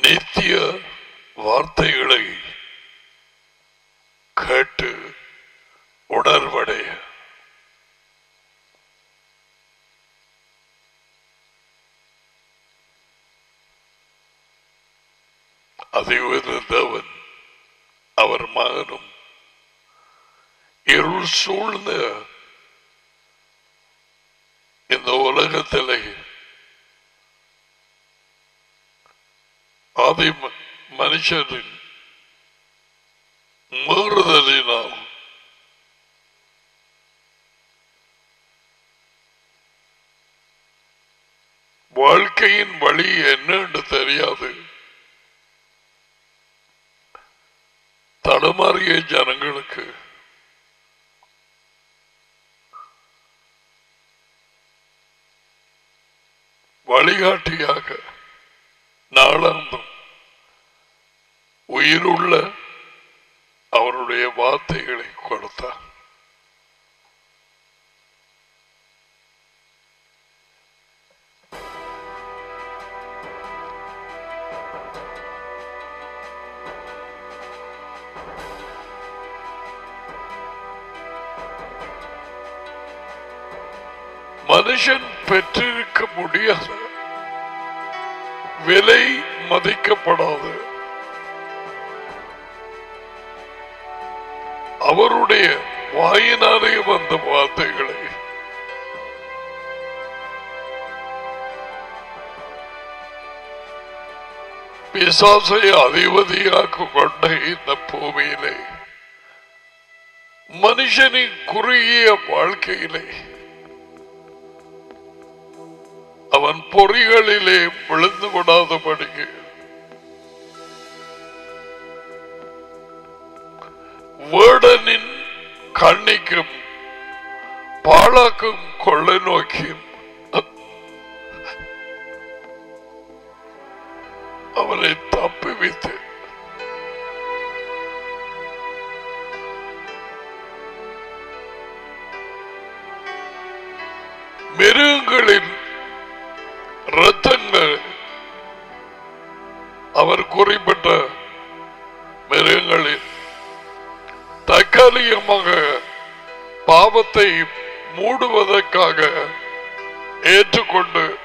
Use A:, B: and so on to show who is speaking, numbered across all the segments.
A: நித்திய வார்த்தைகளை கேட்டு உணர்வடைய அதை உணர்ந்தவன் அவர் மகனும் இருள் சூழ்ந்த இந்த உலகத்திலே அதை ம- மனுஷரின் மீறுதலினால் வாழ்க்கையின் வழி என்னன்னு தெரியாது தடுமாறிய ஜனங்களுக்கு வழிகாட்டியாக நாளாந்தும் உயிருள்ள அவருடைய வார்த்தைகளை கொடுத்தார் மனுஷன் பெற்றிருக்க முடியாத விலை மதிக்கப்படாத அவருடைய வாயினாலே வந்த வார்த்தைகளை பிசாசை அதிபதியாக கொண்ட இந்த பூமியிலே மனுஷனின் குறுகிய வாழ்க்கையிலே அவன் பொறிகளிலே விழுந்து விடாதபடிக்கு வேடனின் கண்ணிக்கும் பாழாக்கும் கொள்ளை நோக்கியும் அவனை தப்புவித்து மிருகங்களின் ரத்தங்கள் அவர் குறிப்பிட்ட மிருகங்களில் தற்காலிகமாக பாவத்தை மூடுவதற்காக ஏற்றுக்கொண்டு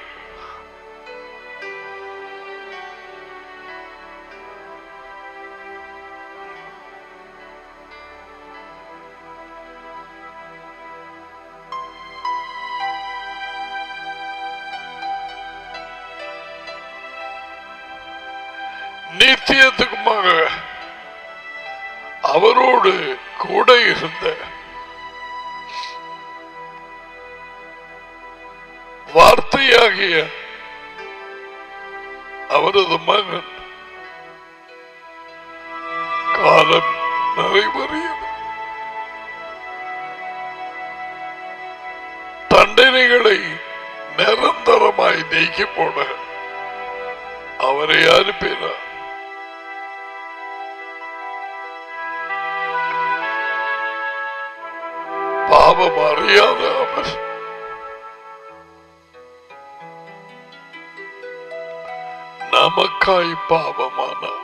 A: நித்தியத்துக்குமாக அவரோடு கூட இருந்த வார்த்தையாகிய அவரது மகன் காலம் நிறைவேறியது தண்டனைகளை நிரந்தரமாய் நீக்கி போட அவரை அனுப்பினார் பாவம் அறியாத அவர் நமக்காய் பாவமானார்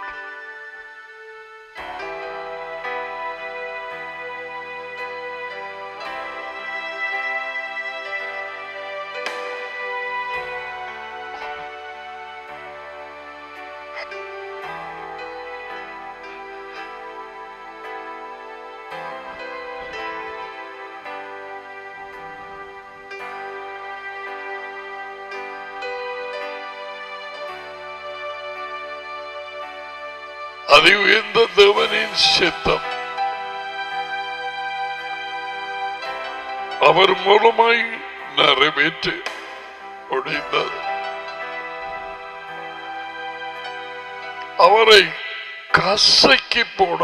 A: அது உயர்ந்த தேவனின் சித்தம் அவர் மூலமாய் நிறைவேற்று முடிந்தது அவரை கசக்கி போட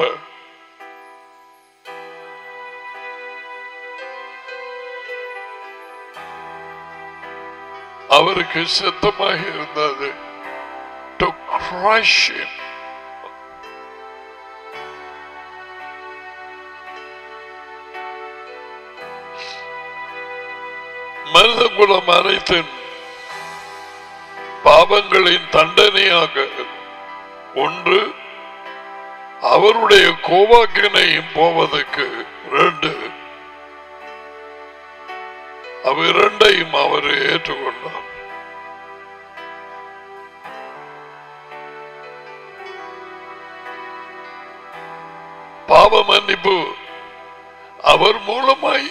A: அவருக்கு சித்தமாக இருந்தது டு crush him மனித குலம் அனைத்தின் பாவங்களின் தண்டனையாக ஒன்று அவருடைய கோவாக்கினையும் போவதற்கு ரெண்டு அவ இரண்டையும் அவர் ஏற்றுக்கொண்டார் பாவ மன்னிப்பு அவர் மூலமாய்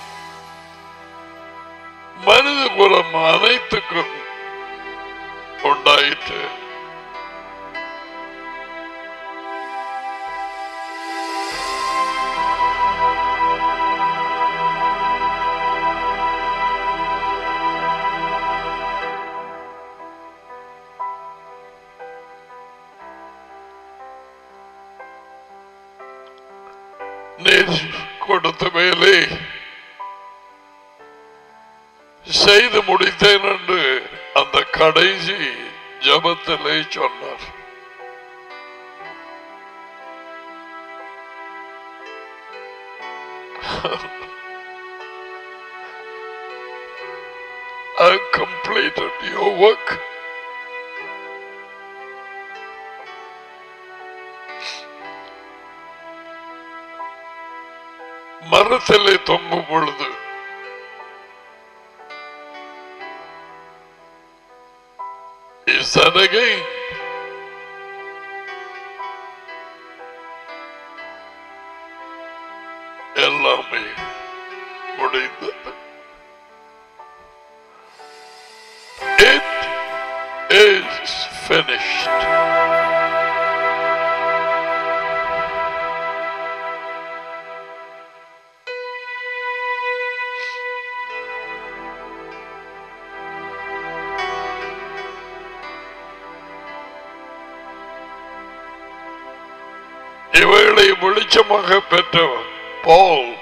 A: மனித குலம் அனைத்துக்கும் உண்டாயிற்று நீர் கொடுத்த வேலை செய்து முடித்தேன் என்று அந்த கடைசி ஜபத்திலே சொன்னார் I completed your work. மரத்திலே தொங்கும் பொழுது Is that again? எல்லாமே முடிந்தது It is finished. இவைகளை வெளிச்சமாக பெற்றவர் பால்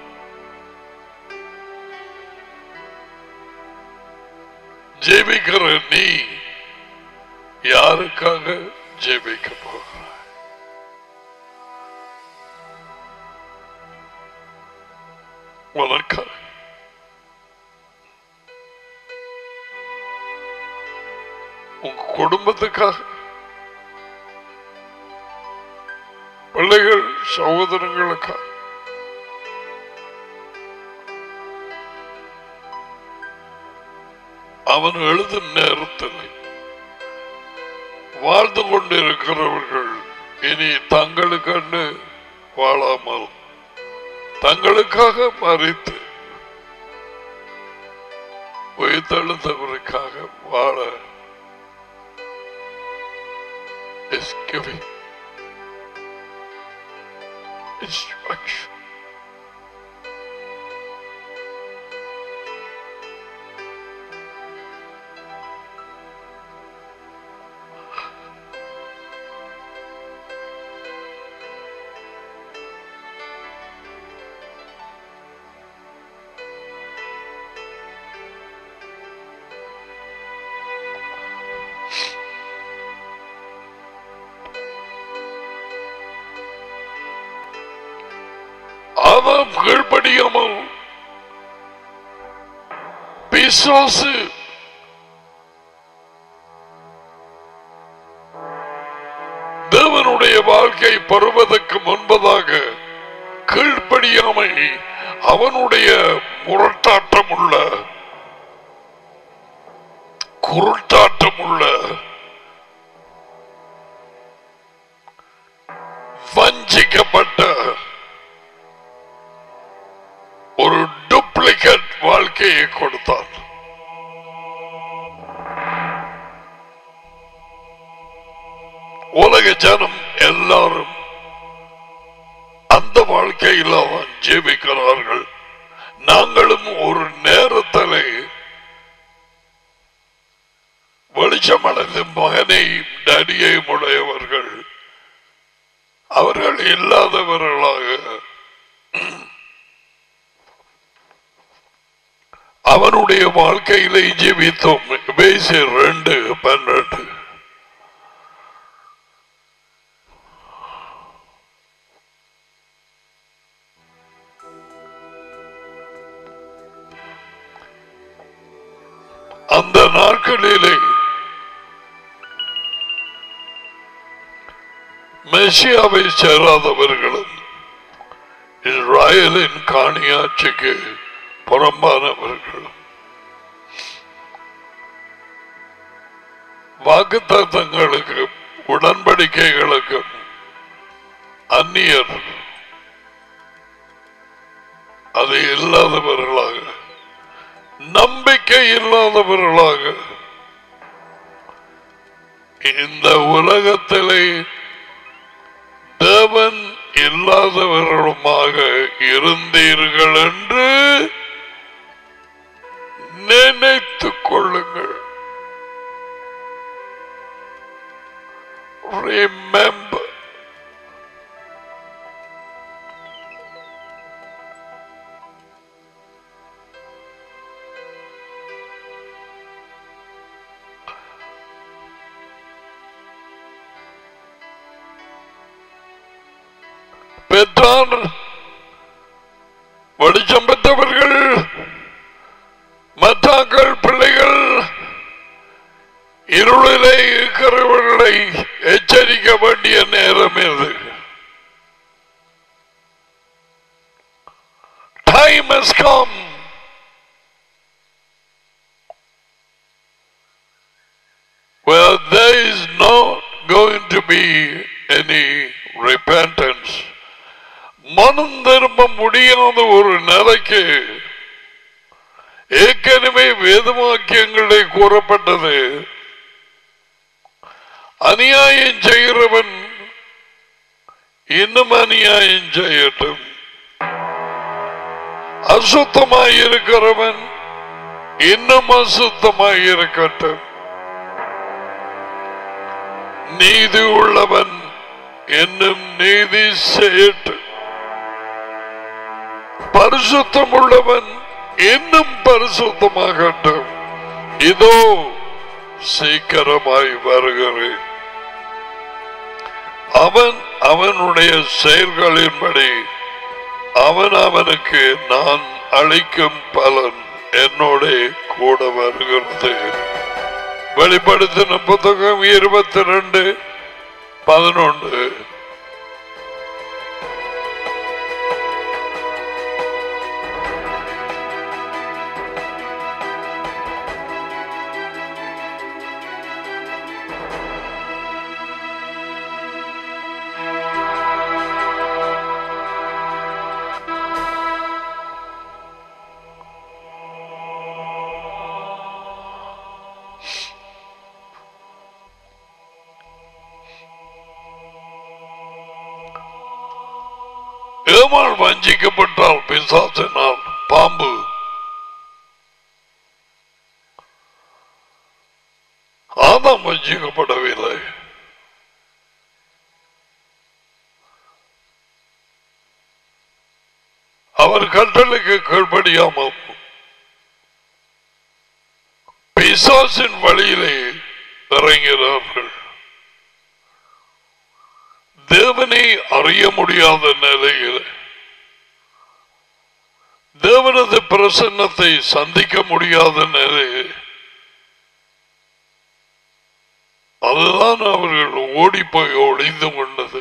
A: ஜெபிக்கிற நீ யாருக்காக ஜெபிக்க போகிறாய் உனக்காக உங்க குடும்பத்துக்காக பிள்ளைகள் சகோதரங்களுக்காக அவன் எழுதும் நேரத்தில் வாழ்ந்து கொண்டிருக்கிறவர்கள் இனி தங்களுக்கண்டு வாழாமல் தங்களுக்காக மறித்து உயிர்த்தெழுந்தவருக்காக வாழ is giving instruction. ஆதாம் கீழ்ப்படியாமல் பிசாசு தேவனுடைய வாழ்க்கை பெறுவதற்கு முன்பதாக கீழ்ப்படியாமை அவனுடைய முரட்டாட்டம் உள்ள குருட்டாட்டம் உள்ள வஞ்சிக்கப்பட்ட ஒரு டூப்ளிகேட் வாழ்க்கையை கொடுத்தான் உலக ஜனம் எல்லாரும் அந்த வாழ்க்கையில் அவன் ஜீவிக்கிறார்கள் நாங்களும் ஒரு நேரத்திலே வெளிச்சமடைந்த மகனையும் டடியையும் உடையவர்கள் அவர்கள் இல்லாதவர்களாக அவனுடைய வாழ்க்கையிலே ஜீவித்தோம் பேசி ரெண்டு பன்னெண்டு அந்த நாட்களிலே மெஷியாவை சேராதவர்களும் இஸ்ராயலின் காணியாட்சிக்கு புறம்பானவர்களும் வாக்குத்தத்தங்களுக்கு உடன்படிக்கைகளுக்கு அந்நியர் அது இல்லாதவர்களாக நம்பிக்கை இல்லாதவர்களாக இந்த உலகத்திலே தேவன் இல்லாதவர்களுமாக இருந்தீர்கள் என்று நினைத்துக் கொள்ளுங்கள் remember பெற்றார் வெளிச்சம் பெற்றவர்கள் மற்றாக்கள் பிள்ளைகள் இருளிலே இருக்கிறவர்களை எச்சரிக்க வேண்டிய நேரம் இது time has come where there is not going to be any repentance மனம் திரும்ப முடியாத ஒரு நிலைக்கு ஏற்கனவே வேதவாக்கியங்களே கூறப்பட்டது அநியாயம் செய்கிறவன் இன்னும் அநியாயம் செய்யட்டும் அசுத்தமாய் இருக்கிறவன் இன்னும் அசுத்தமாய் இருக்கட்டும் நீதி உள்ளவன் என்னும் நீதி செய்யட்டும் பரிசுத்தம் உள்ளவன் இன்னும் பரிசுத்தமாகட்டும் இதோ சீக்கிரமாய் வருகிறேன் அவன் அவனுடைய செயல்களின்படி அவன் அவனுக்கு நான் அளிக்கும் பலன் என்னோட கூட வருகிறது வெளிப்படுத்தின புத்தகம் இருபத்தி ரெண்டு பதினொன்று ஏமாள் வஞ்சிக்கப்பட்டால் பிசாசினால் பாம்பு ஆதாம் வஞ்சிக்கப்படவில்லை அவர் கட்டளைக்கு கீழ்படியாமல் பிசாசின் வழியிலே இறங்கிறார்கள் தேவனை அறிய முடியாத நிலையில் தேவனது பிரசன்னத்தை சந்திக்க முடியாத நிலையில் அதுதான் அவர்கள் ஓடி போய் ஒளிந்து கொண்டது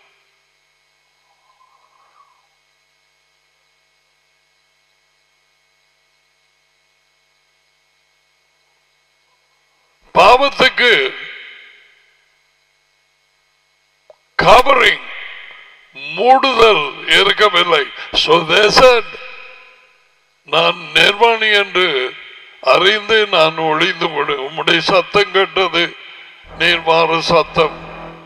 A: பாவத்துக்கு கவரிங் மூடுதல் இருக்கவில்லை So they said, நான் நிர்வாணி என்று அறிந்து நான் ஒளிந்து விடு உம்முடைய சத்தம் கேட்டது நீர்மாறு சத்தம்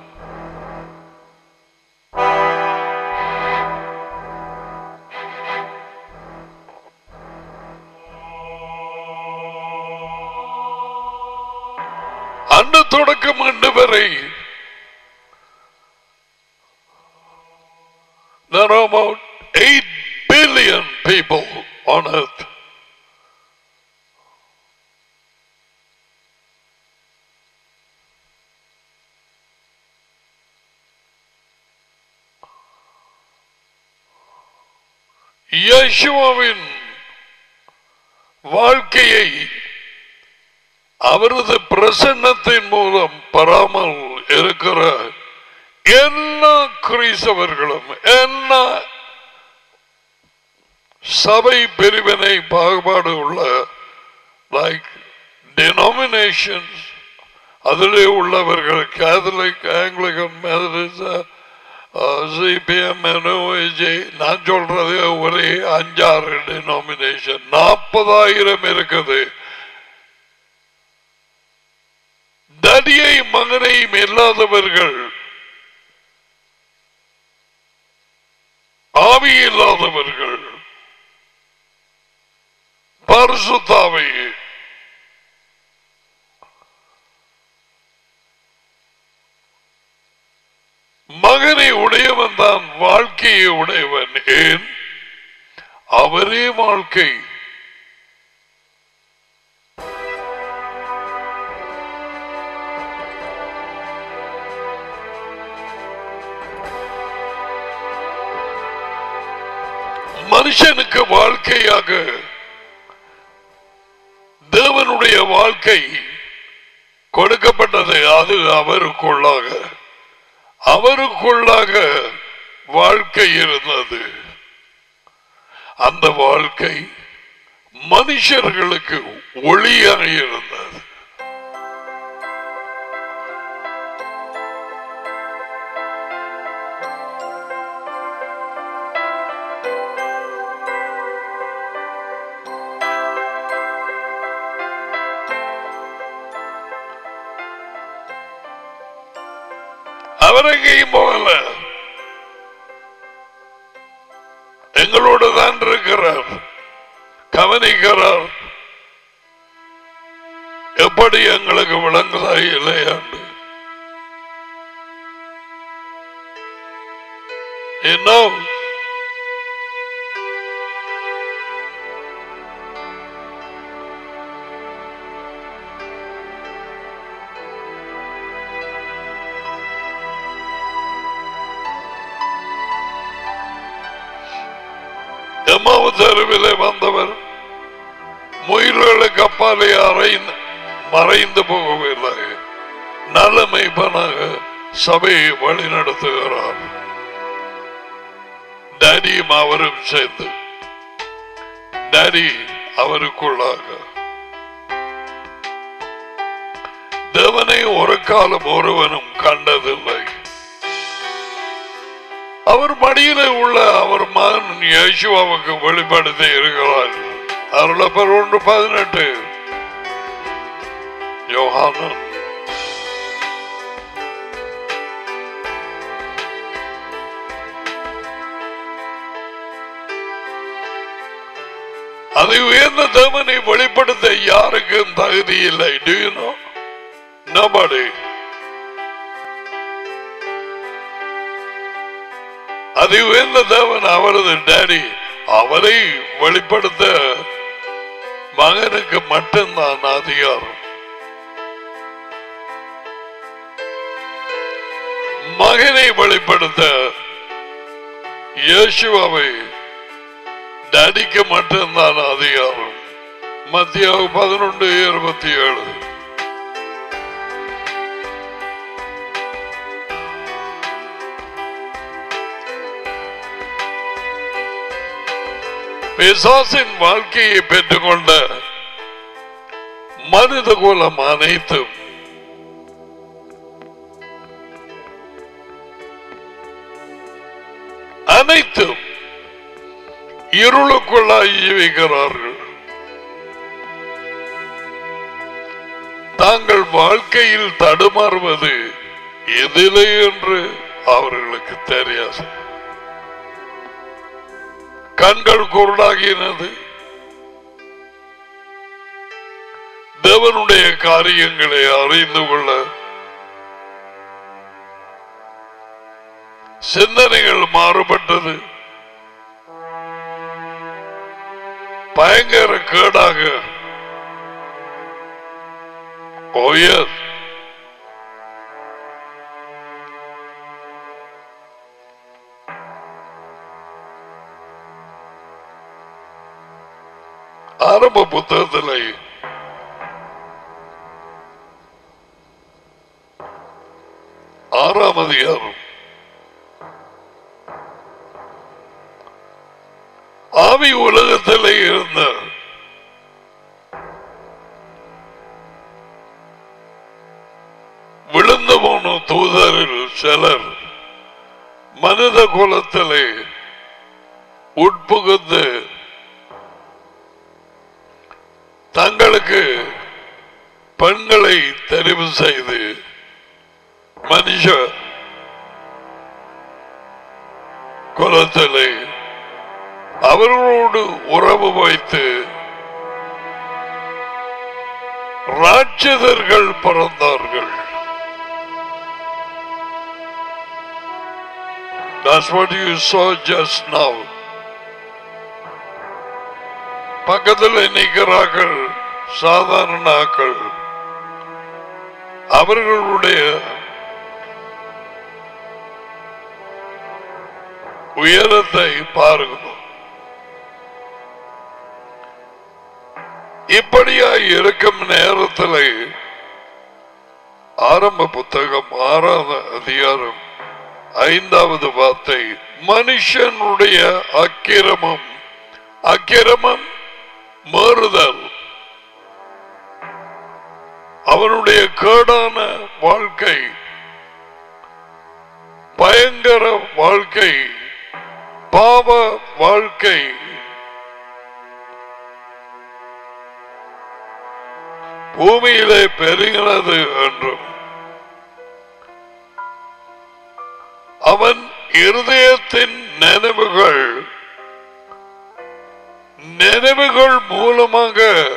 A: அன்று தொடக்கம் அன்று வரை There are about 8 billion people on earth. இயேசுவின் வாழ்க்கையை அவரது பிரசன்னத்தின் மூலம் பெறாமல் இருக்கிற எல்லா கிறிஸ்தவர்களும் எல்லா சபை பிரிவினை பாகுபாடு உள்ள லைக் denominations அதிலே உள்ளவர்கள் கேத்தலிக் ஆங்கிலிகன் மெதடிஸ்ட் சிபிஎம் நான் சொல்றது ஒரே அஞ்சாறு டினாமினேஷன் நாற்பதாயிரம் இருக்குது தடியை மகனையும் இல்லாதவர்கள் ஆவி இல்லாதவர்கள் பரிசுத்தாவை மகனை உடையவன் தான் வாழ்க்கையை உடையவன் ஏன் அவரே வாழ்க்கை மனுஷனுக்கு வாழ்க்கையாக தேவனுடைய வாழ்க்கை கொடுக்கப்பட்டது அது அவருக்குள்ளாக அவருக்குள்ளாக வாழ்க்கை இருந்தது அந்த வாழ்க்கை மனுஷர்களுக்கு ஒளியாக இருந்தது அவர் எங்கேயும் போகல எங்களோடு தான் இருக்கிறார் கவனிக்கிறார் எப்படி எங்களுக்கு விளங்குதா இல்லையாண்டு இன்னும் எம்மாவு தெருவிலே வந்தவர் முயல்களுக்கு அப்பாலே அறைந்து மறைந்து போகவில்லை நல்ல மெய்ப்பனாக சபையை வழி நடத்துகிறார் டேடியும் அவரும் சேர்ந்து டேடி அவருக்குள்ளாக தேவனை ஒரு காலம் ஒருவனும் கண்டதில்லை அவர் மடியில உள்ள அவர் மகன் யேசுவாவுக்கு வெளிப்படுத்தி இருக்கிறார் அருளப்பர் ஒன்று பதினெட்டு யோகானன் அதை உயர்ந்த தேவனை வெளிப்படுத்த யாருக்கும் தகுதி இல்லை Do you know? Nobody. அதை உயர்ந்த தேவன் அவரது டேடி அவரை வெளிப்படுத்த மகனுக்கு மட்டும்தான் அதிகாரம் மகனை வெளிப்படுத்த இயேசுவாவை டேடிக்கு மட்டும்தான் அதிகாரம் மத்திய பதினொன்று இருபத்தி ஏழு பிசாசின் வாழ்க்கையை பெற்றுக்கொண்ட மனித குலம் அனைத்தும் அனைத்தும் இருளுக்குள்ளாய் ஜீவிக்கிறார்கள் தாங்கள் வாழ்க்கையில் தடுமாறுவது எதிலே என்று அவர்களுக்கு தெரியாது கண்கள் குருடாகினது தேவனுடைய காரியங்களை அறிந்து கொள்ள சிந்தனைகள் மாறுபட்டது பயங்கர கேடாக ஓயர் ஆரம்ப புத்தகத்தில் ஆறாம் அதிகாரம் உலகத்திலே இருந்த விழுந்து போன தூதரில் சிலர் மனித குலத்திலே உட்புகுந்து தங்களுக்கு பெண்களை தெரிவு செய்து மனுஷ குலத்திலே அவர்களோடு உறவு வைத்து ராட்சதர்கள் பிறந்தார்கள் That's what you saw just now. பக்கத்தில் நிற்கிறார்கள் சாதாரண ஆக்கள் அவர்களுடைய உயரத்தை பாருங்கள் இப்படியா இருக்கும் நேரத்தில் ஆரம்ப புத்தகம் ஆறாவது அதிகாரம் ஐந்தாவது வார்த்தை மனுஷனுடைய அக்கிரமம் அக்கிரமம் மாறுதல் அவனுடைய கேடான வாழ்க்கை பயங்கர வாழ்க்கை பாவ வாழ்க்கை பூமியிலே பெருகினது என்றும் அவன் இருதயத்தின் நினைவுகள் நினைவுகள் மூலமாக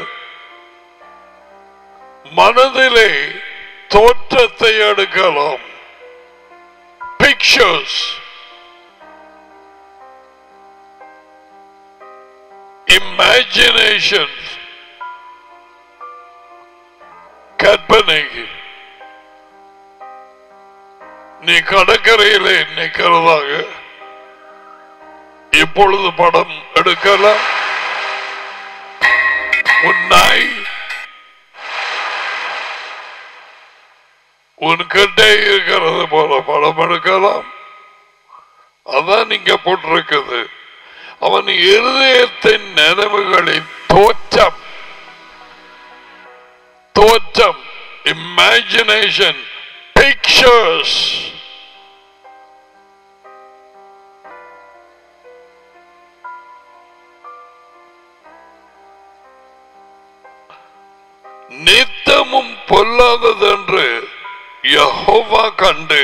A: மனதிலே தோற்றத்தை எடுக்கலாம் பிக்சர்ஸ் இமேஜினேஷன் கற்பனை நீ கடற்கரையிலே நிற்கிறதாக இப்பொழுது படம் எடுக்கலாம் உன் நாய் உன் கிட்டே இருக்கிறது போல படம் எடுக்கலாம் அதான் நீங்க போட்டிருக்குது அவன் இருதயத்தின் நினைவுகளின் தோற்றம் தோற்றம் இமேஜினேஷன் பிக்சர்ஸ் நித்தமும் பொல்லாததென்று யஹோவா கண்டு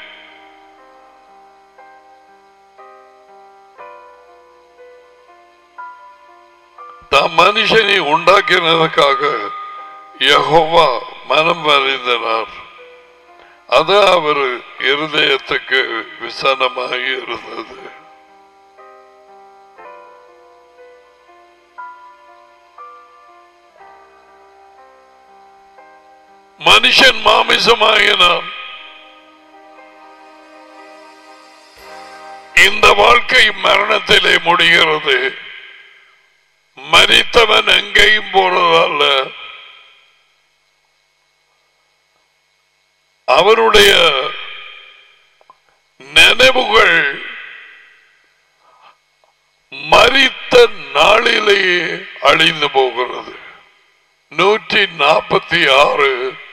A: தாம் மனுஷனை உண்டாக்கினதுக்காக யஹோவா மனம் வருந்தினார் அது அவர் இருதயத்துக்கு விசனமாக இருந்தது மனுஷன் மாமிசமாகினான் இந்த வாழ்க்கை மரணத்திலே முடிகிறது மரித்தவன் எங்கேயும் போறதல்ல அவருடைய நினைவுகள் மரித்த நாளிலேயே அழிந்து போகிறது நூற்றி நாற்பத்தி ஆறு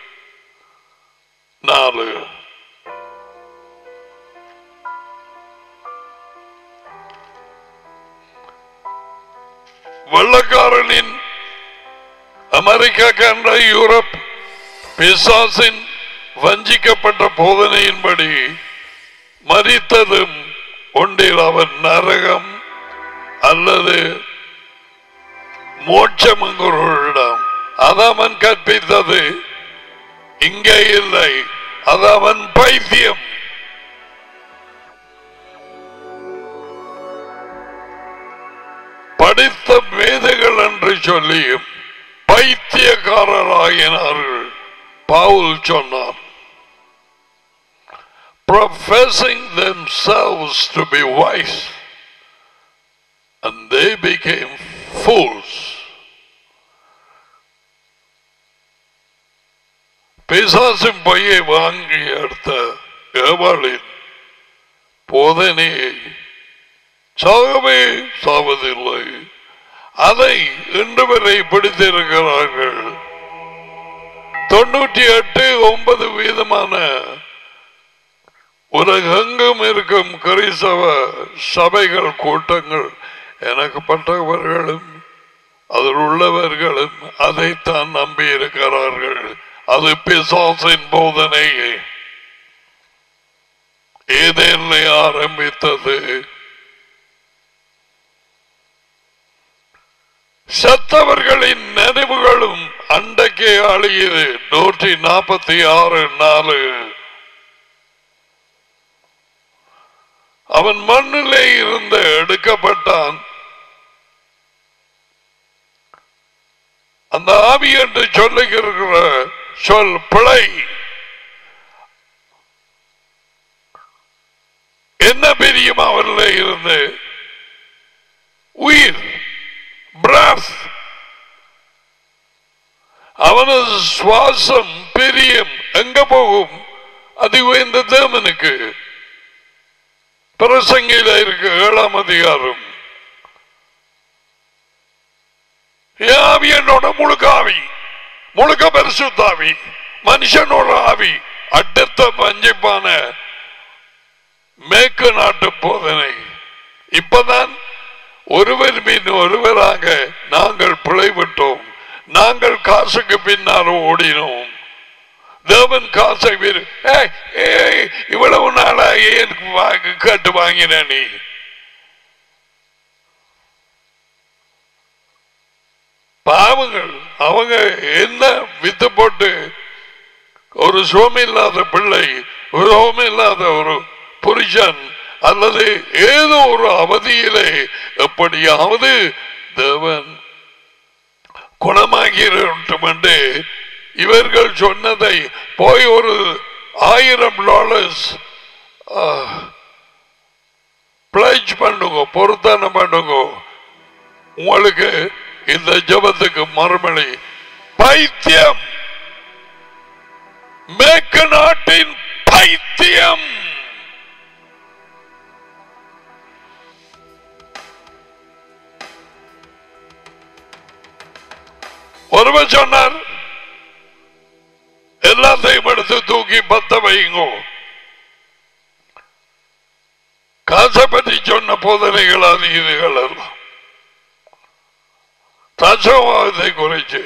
A: நாலு வெள்ளக்காரனின் அமெரிக்கா கண்ட யூரோப் பிசாசின் வஞ்சிக்கப்பட்ட போதனையின்படி மறித்ததும் ஒன்றில் அவன் நரகம் அல்லது மோட்சம் என்கிறவரிடம் அது அவன் கற்பித்தது இங்கே இல்லை அது அவன் பைத்தியம் படித்த மேதைகள் என்று சொல்லியும் பைத்தியக்காரராகினார்கள் பவுல் சொன்னார் professing themselves to be wise and they became fools பிசாசின் பையை வாங்கி எடுத்த ஏவாளின் போதனையை சாகவே சாவதில்லை அதை இன்று வரை பிடித்திருக்கிறார்கள் தொண்ணூற்றி எட்டு ஒன்பது வீதமான உலகெங்கும் இருக்கும் கிறிஸ்தவ சபைகள் கூட்டங்கள் எனக்குப்பட்டவர்களும் அதில் உள்ளவர்களும் அதைத்தான் நம்பி இருக்கிறார்கள் அது பிசாசின் போதனை ஏதேனை ஆரம்பித்தது செத்தவர்களின் நினைவுகளும் அண்டைக்கே அழியுது நூற்றி நாற்பத்தி ஆறு நாலு அவன் மண்ணிலே இருந்து எடுக்கப்பட்டான் அந்த ஆவி என்று சொல்லுகிற சொல் பிழை என்ன பிரியும் அவரில் இருந்து உயிர் பிராஸ் அவனது சுவாசம் பிரியம் எங்க போகும் அது இந்த தேவனுக்கு பிரசங்கில இருக்கு ஏழாம் அதிகாரம் என் ஆவி என்னோட முழுக்க ஆவி முழுக்க பரிசுத்தாவி மனுஷனோட ஆவி அடுத்த பஞ்சிப்பான மேற்கு நாட்டு போதனை இப்பதான் ஒருவர் மீன் ஒருவராக நாங்கள் பிழைவிட்டோம் நாங்கள் காசுக்கு பின்னால் ஓடினோம் தேவன் காசை வீரு ஏய், ஏய், இவ்வளவு நாளா ஏன் வாங்க- கேட்டு வாங்கின நீ பாவங்கள் அவங்க என்ன வித்து போட்டு ஒரு சுவமில்லாத பிள்ளை ஒரு சுவமில்லாத ஒரு புருஷன் அல்லது ஏதோ ஒரு அவதியிலே எப்படியாவது தேவன் குணமாகிறட்டும் என்று இவர்கள் சொன்னதை போய் ஒரு ஆயிரம் டாலர்ஸ் பிளேஜ் பண்ணுங்க பொருத்தனம் பண்ணுங்க உங்களுக்கு இந்த ஜபத்துக்கு மறுமொழி பைத்தியம் மேற்கு நாட்டின் பைத்தியம் ஒருவர் சொன்னார் எல்லாத்தையும் எடுத்து தூக்கி பத்த வைங்கோ காசை பற்றி சொன்ன போதனைகள் அது இதுகள் எல்லாம் தசவாதத்தை குறைச்சு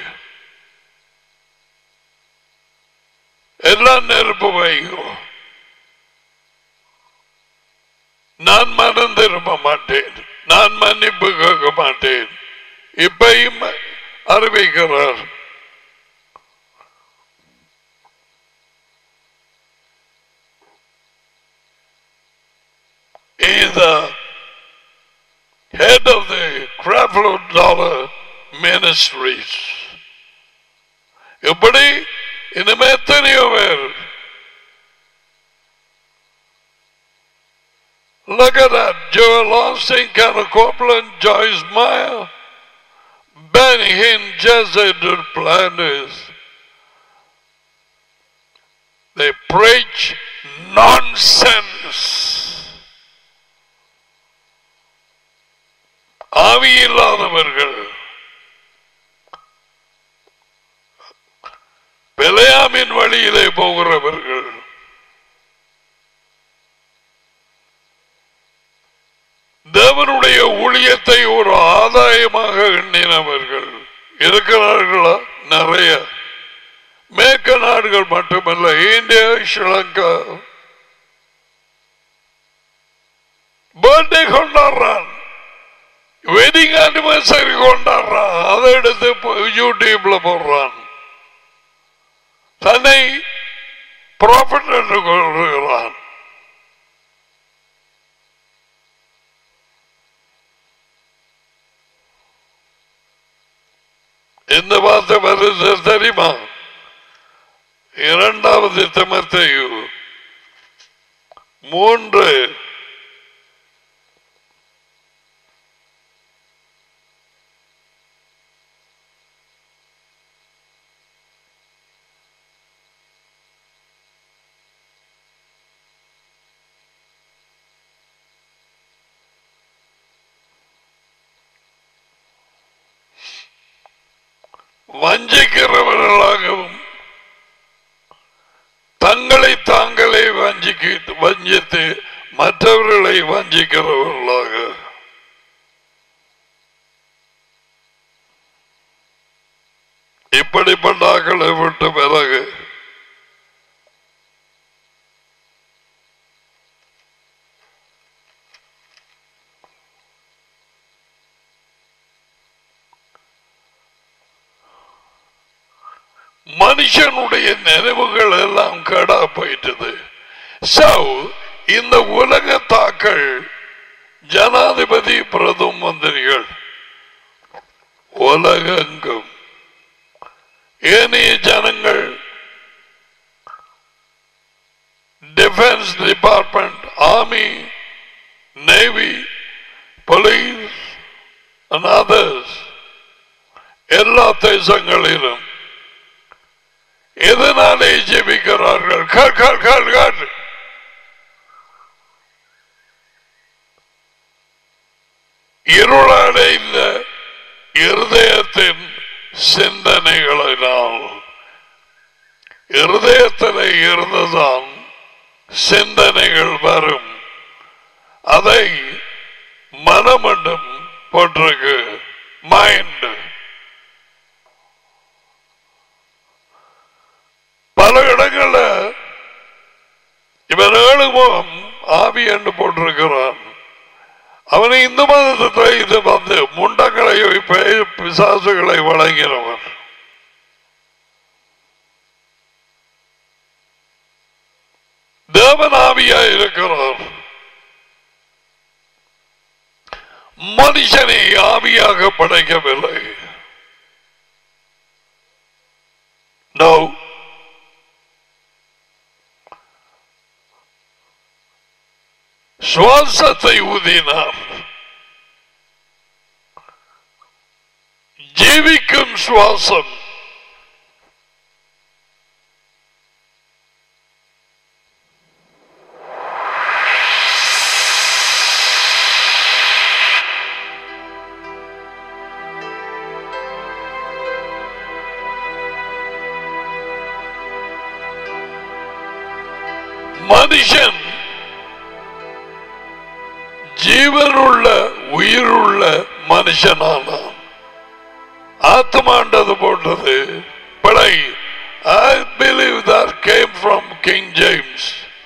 A: எல்லாம் நெருப்பு வைங்கோ நான் மனம் திரும்ப மாட்டேன் நான் மன்னிப்பு கேட்க மாட்டேன் இப்பையும் அறிவிக்கிறார் is the head of the Creflo Dollar Ministries. எப்படி இனிமே எத்தனையோ பேர் Look at that. Joel Austin, Kenneth Copeland, Joyce Meyer, Benny Hinn, Jesse Duplantis. They preach nonsense. ஆவி இல்லாதவர்கள் பிழையாமின் வழியிலே போகிறவர்கள் தேவனுடைய ஊழியத்தை ஒரு ஆதாயமாக எண்ணினவர்கள் இருக்கிறார்களா நிறைய மேற்க நாடுகள் மட்டுமல்ல இந்தியா ஸ்ரீலங்கா பர்த்டே கொண்டாடுறான் வெட்டிங் அனிவர்சரி கொண்டாடுறான் அதை எடுத்து போ- யூடியூப்ல போடுறான் தன்னை ப்ராஃபிட் என்று கொள்கிறான் இந்த வார்த்தை வருது தெரியுமா இரண்டாவது திமத்தையு மூன்று வஞ்சிக்கிறவர்களாகவும் தங்களை தாங்களே வஞ்சிக்கு வஞ்சித்து மற்றவர்களை வஞ்சிக்கிறவர்களாக இப்படிப்பட்ட ஆக்களை விட்டு பிறகு மனுஷனுடைய நினைவுகள் எல்லாம் கடா போயிட்டது சோ இந்த உலக தாக்கள் ஜனாதிபதி பிரதம மந்திரிகள் உலகெங்கும் ஏனைய ஜனங்கள் defence department army navy police and others எல்லா தேசங்களிலும் எதனாலே ஜெபிக்கிறார்கள் கால் கால் கால் கால் இருளடைந்த இருதயத்தின் சிந்தனைகளினால் இருதயத்தில் இருந்துதான் சிந்தனைகள் வரும் அதை மனமண்டும் போட்டிருக்கு மைண்ட் பல இடங்கள்ல இவன் ஏழு முகம் ஆவி என்று போட்டிருக்கிறான் அவனை இந்து மதத்தை இது வந்து முண்டங்களை பே- பிசாசுகளை வழங்கினவன் தேவனாவியா இருக்கிறார் மனுஷனை ஆவியாக படைக்கவில்லை No. சுவாசத்தை ஊதினார் ஜீவிக்கும் சுவாசம் மனுஷன் ஜீவனுள்ள உயிருள்ள மனுஷனானான் ஆத்மாண்டது போன்றது படை I believe that came from King James.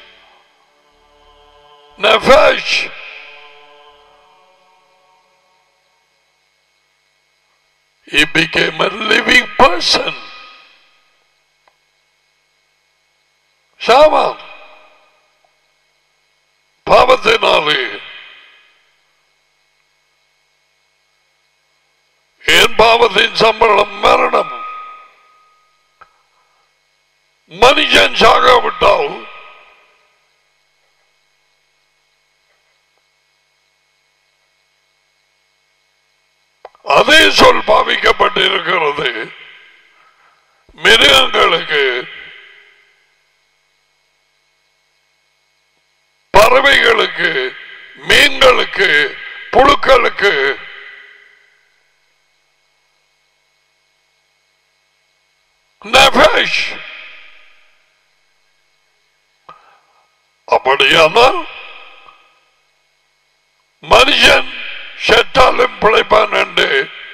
A: Nefesh. He became a living person. சாமான் பாவத்தினாலே என் பாவத்தின் சம்பளம் மரணம் மனுஷன் சாகாவிட்டால் அதே சொல் பாவிக்கப்பட்டிருக்கிறது மிருகங்களுக்கு பறவைகளுக்கு மீன்களுக்கு புழுக்களுக்கு நெஃபஷ் அப்படியானால் மனுஷன் செத்தாலும் பிழைப்பான் என்று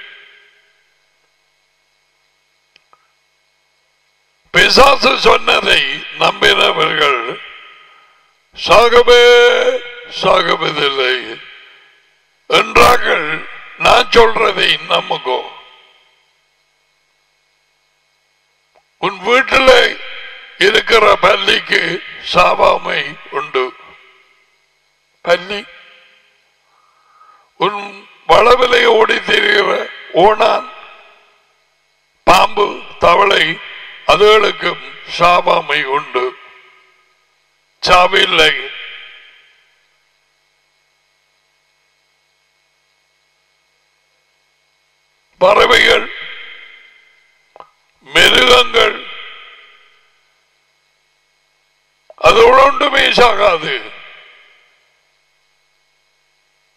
A: பிசாசு சொன்னதை நம்பினவர்கள் சாகவே சாகுவதில்லை என்றார்கள் நான் சொல்றதை நம்புங்கோ உன் வீட்டில் இருக்கிற பள்ளிக்கு சாவாமை உண்டு பள்ளி உன் வளவிலை ஓடி திரிகிற ஓணான் பாம்பு தவளை அதுகளுக்கும் சாவாமை உண்டு சாவில்லை பறவைகள் மிருகங்கள் அது ஒன்றுமே சாகாது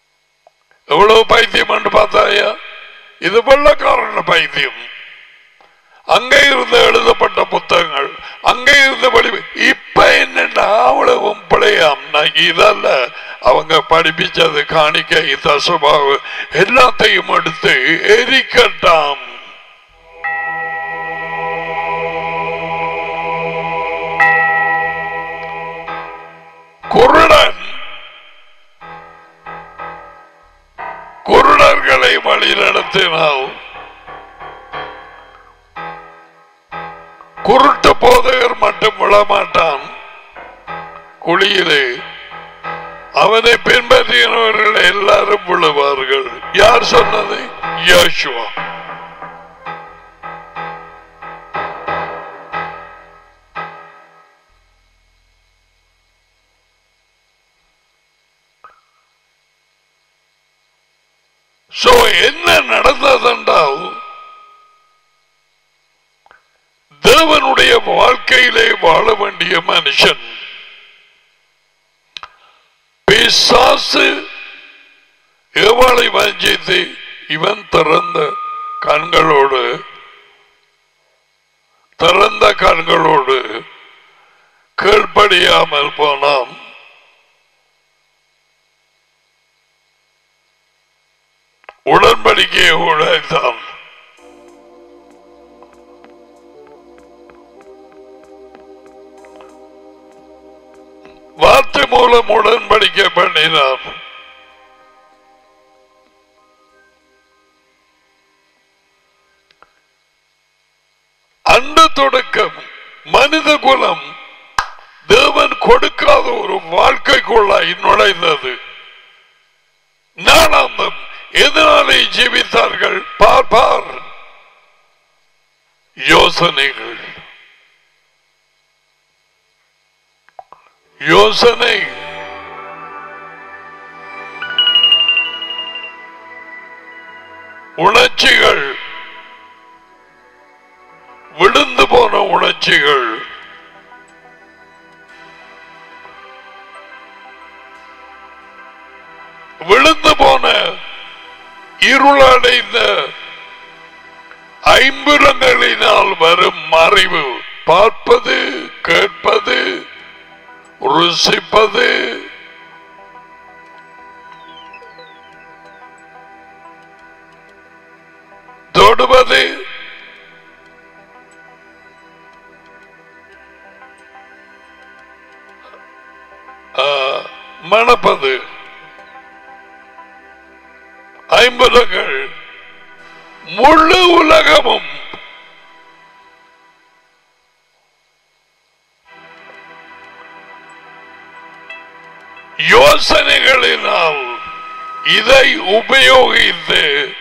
A: எவ்வளவு பைத்தியம் என்று பார்த்தாயா இது வெள்ளக்காரன பைத்தியம் அங்கே இருந்து எழுதப்பட்ட புத்தகங்கள் அங்கே இருந்த வழி இப்ப என்னன்னா அவ்வளவும் பிழையாம் நான் இதல்ல அவங்க படிப்பிச்சது காணிக்கை தசபாவு எல்லாத்தையும் எடுத்து எரிக்கட்டாம் குருடன் குருடர்களை வழி நடத்தினால் குருட்டு போதகர் மட்டும் விழமாட்டான் குழியிலே அவனை பின்பற்றினவர்கள் எல்லாரும் விழுவார்கள் யார் சொன்னது யோசுவா சோ என்ன நடந்ததென்றால் தேவனுடைய வாழ்க்கையிலே வாழ வேண்டிய மனுஷன் பிசாசு ஏவாளை வஞ்சித்து இவன் திறந்த கண்களோடு திறந்த கண்களோடு கீழ்ப்படியாமல் போனான் உடன்படிக்கையை உழைத்தான் வார்த்தை மூலம் உடன்படிக்கை பண்ணினார் அந்த தொடக்கம் மனித குலம் தேவன் கொடுக்காத ஒரு வாழ்க்கைக்குள்ளாய் நுழைந்தது நாளாந்தம் எதனாலே ஜீவித்தார்கள் பார்ப்பார் யோசனைகள் யோசனை உணர்ச்சிகள் விழுந்து போன உணர்ச்சிகள் விழுந்து போன இருளடைந்த ஐம்புலங்களினால் வரும் மறைவு பார்ப்பது கேட்பது ருசிப்பது தொடுவது ஆ, மணப்பது ஐம்பதுகள் முழு உலகமும் யோசனைகளினால் இதை உபயோகித்து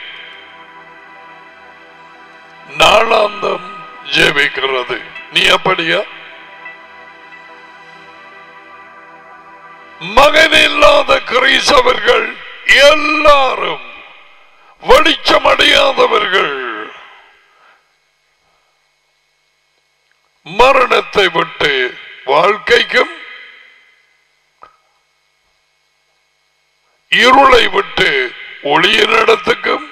A: நாளாந்தம் ஜெபிக்கிறது நீ அப்படியா மகன் இல்லாத கிரைசவர்கள் எல்லாரும் வெளிச்சமடையாதவர்கள் மரணத்தை விட்டு வாழ்க்கைக்கும் இருளை விட்டு ஒளியின் இடத்துக்கும்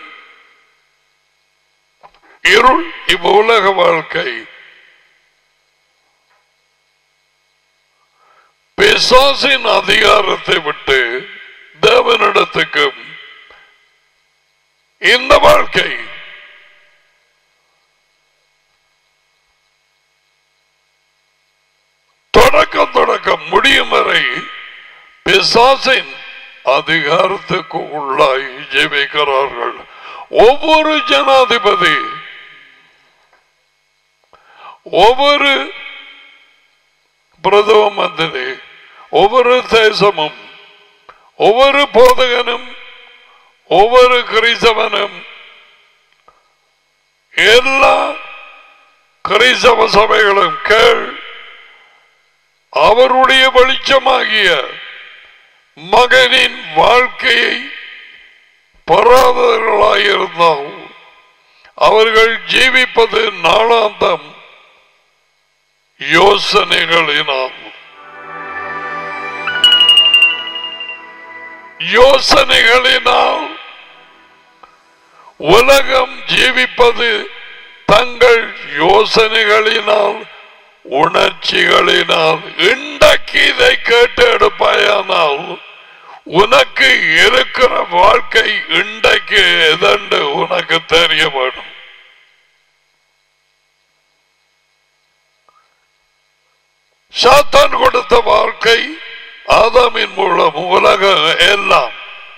A: இருள் இவ்வுலக வாழ்க்கை பிசாசின் அதிகாரத்தை விட்டு தேவனிடத்துக்கும் இந்த வாழ்க்கை தொடக்கம் தொடக்கம் முடியும் வரை பிசாசின் அதிகாரத்துக்கு உள்ளாய் ஜெபிக்கிறார்கள் ஒவ்வொரு ஜனாதிபதி ஒவ்வொரு பிரதம மந்திரி ஒவ்வொரு தேசமும் ஒவ்வொரு போதகனும் ஒவ்வொரு கிறிஸ்தவனும் எல்லா கிறிஸ்தவ சபைகளும் கேள் அவருடைய வெளிச்சமாகிய மகனின் வாழ்க்கையை பெறாதவர்களாயிருந்தால் அவர்கள் ஜீவிப்பது நாளாந்தம் யோசனைகளினால் யோசனைகளினால் உலகம் ஜீவிப்பது தங்கள் யோசனைகளினால் உணர்ச்சிகளினால் இன்றைக்கு இதை கேட்டு எடுப்பாயானால் உனக்கு இருக்கிற வாழ்க்கை இன்றைக்கு எதண்டு உனக்கு தெரிய வேணும் சாத்தான் கொடுத்த வாழ்க்கை ஆதாமின் மூலம் உலகம் எல்லாம்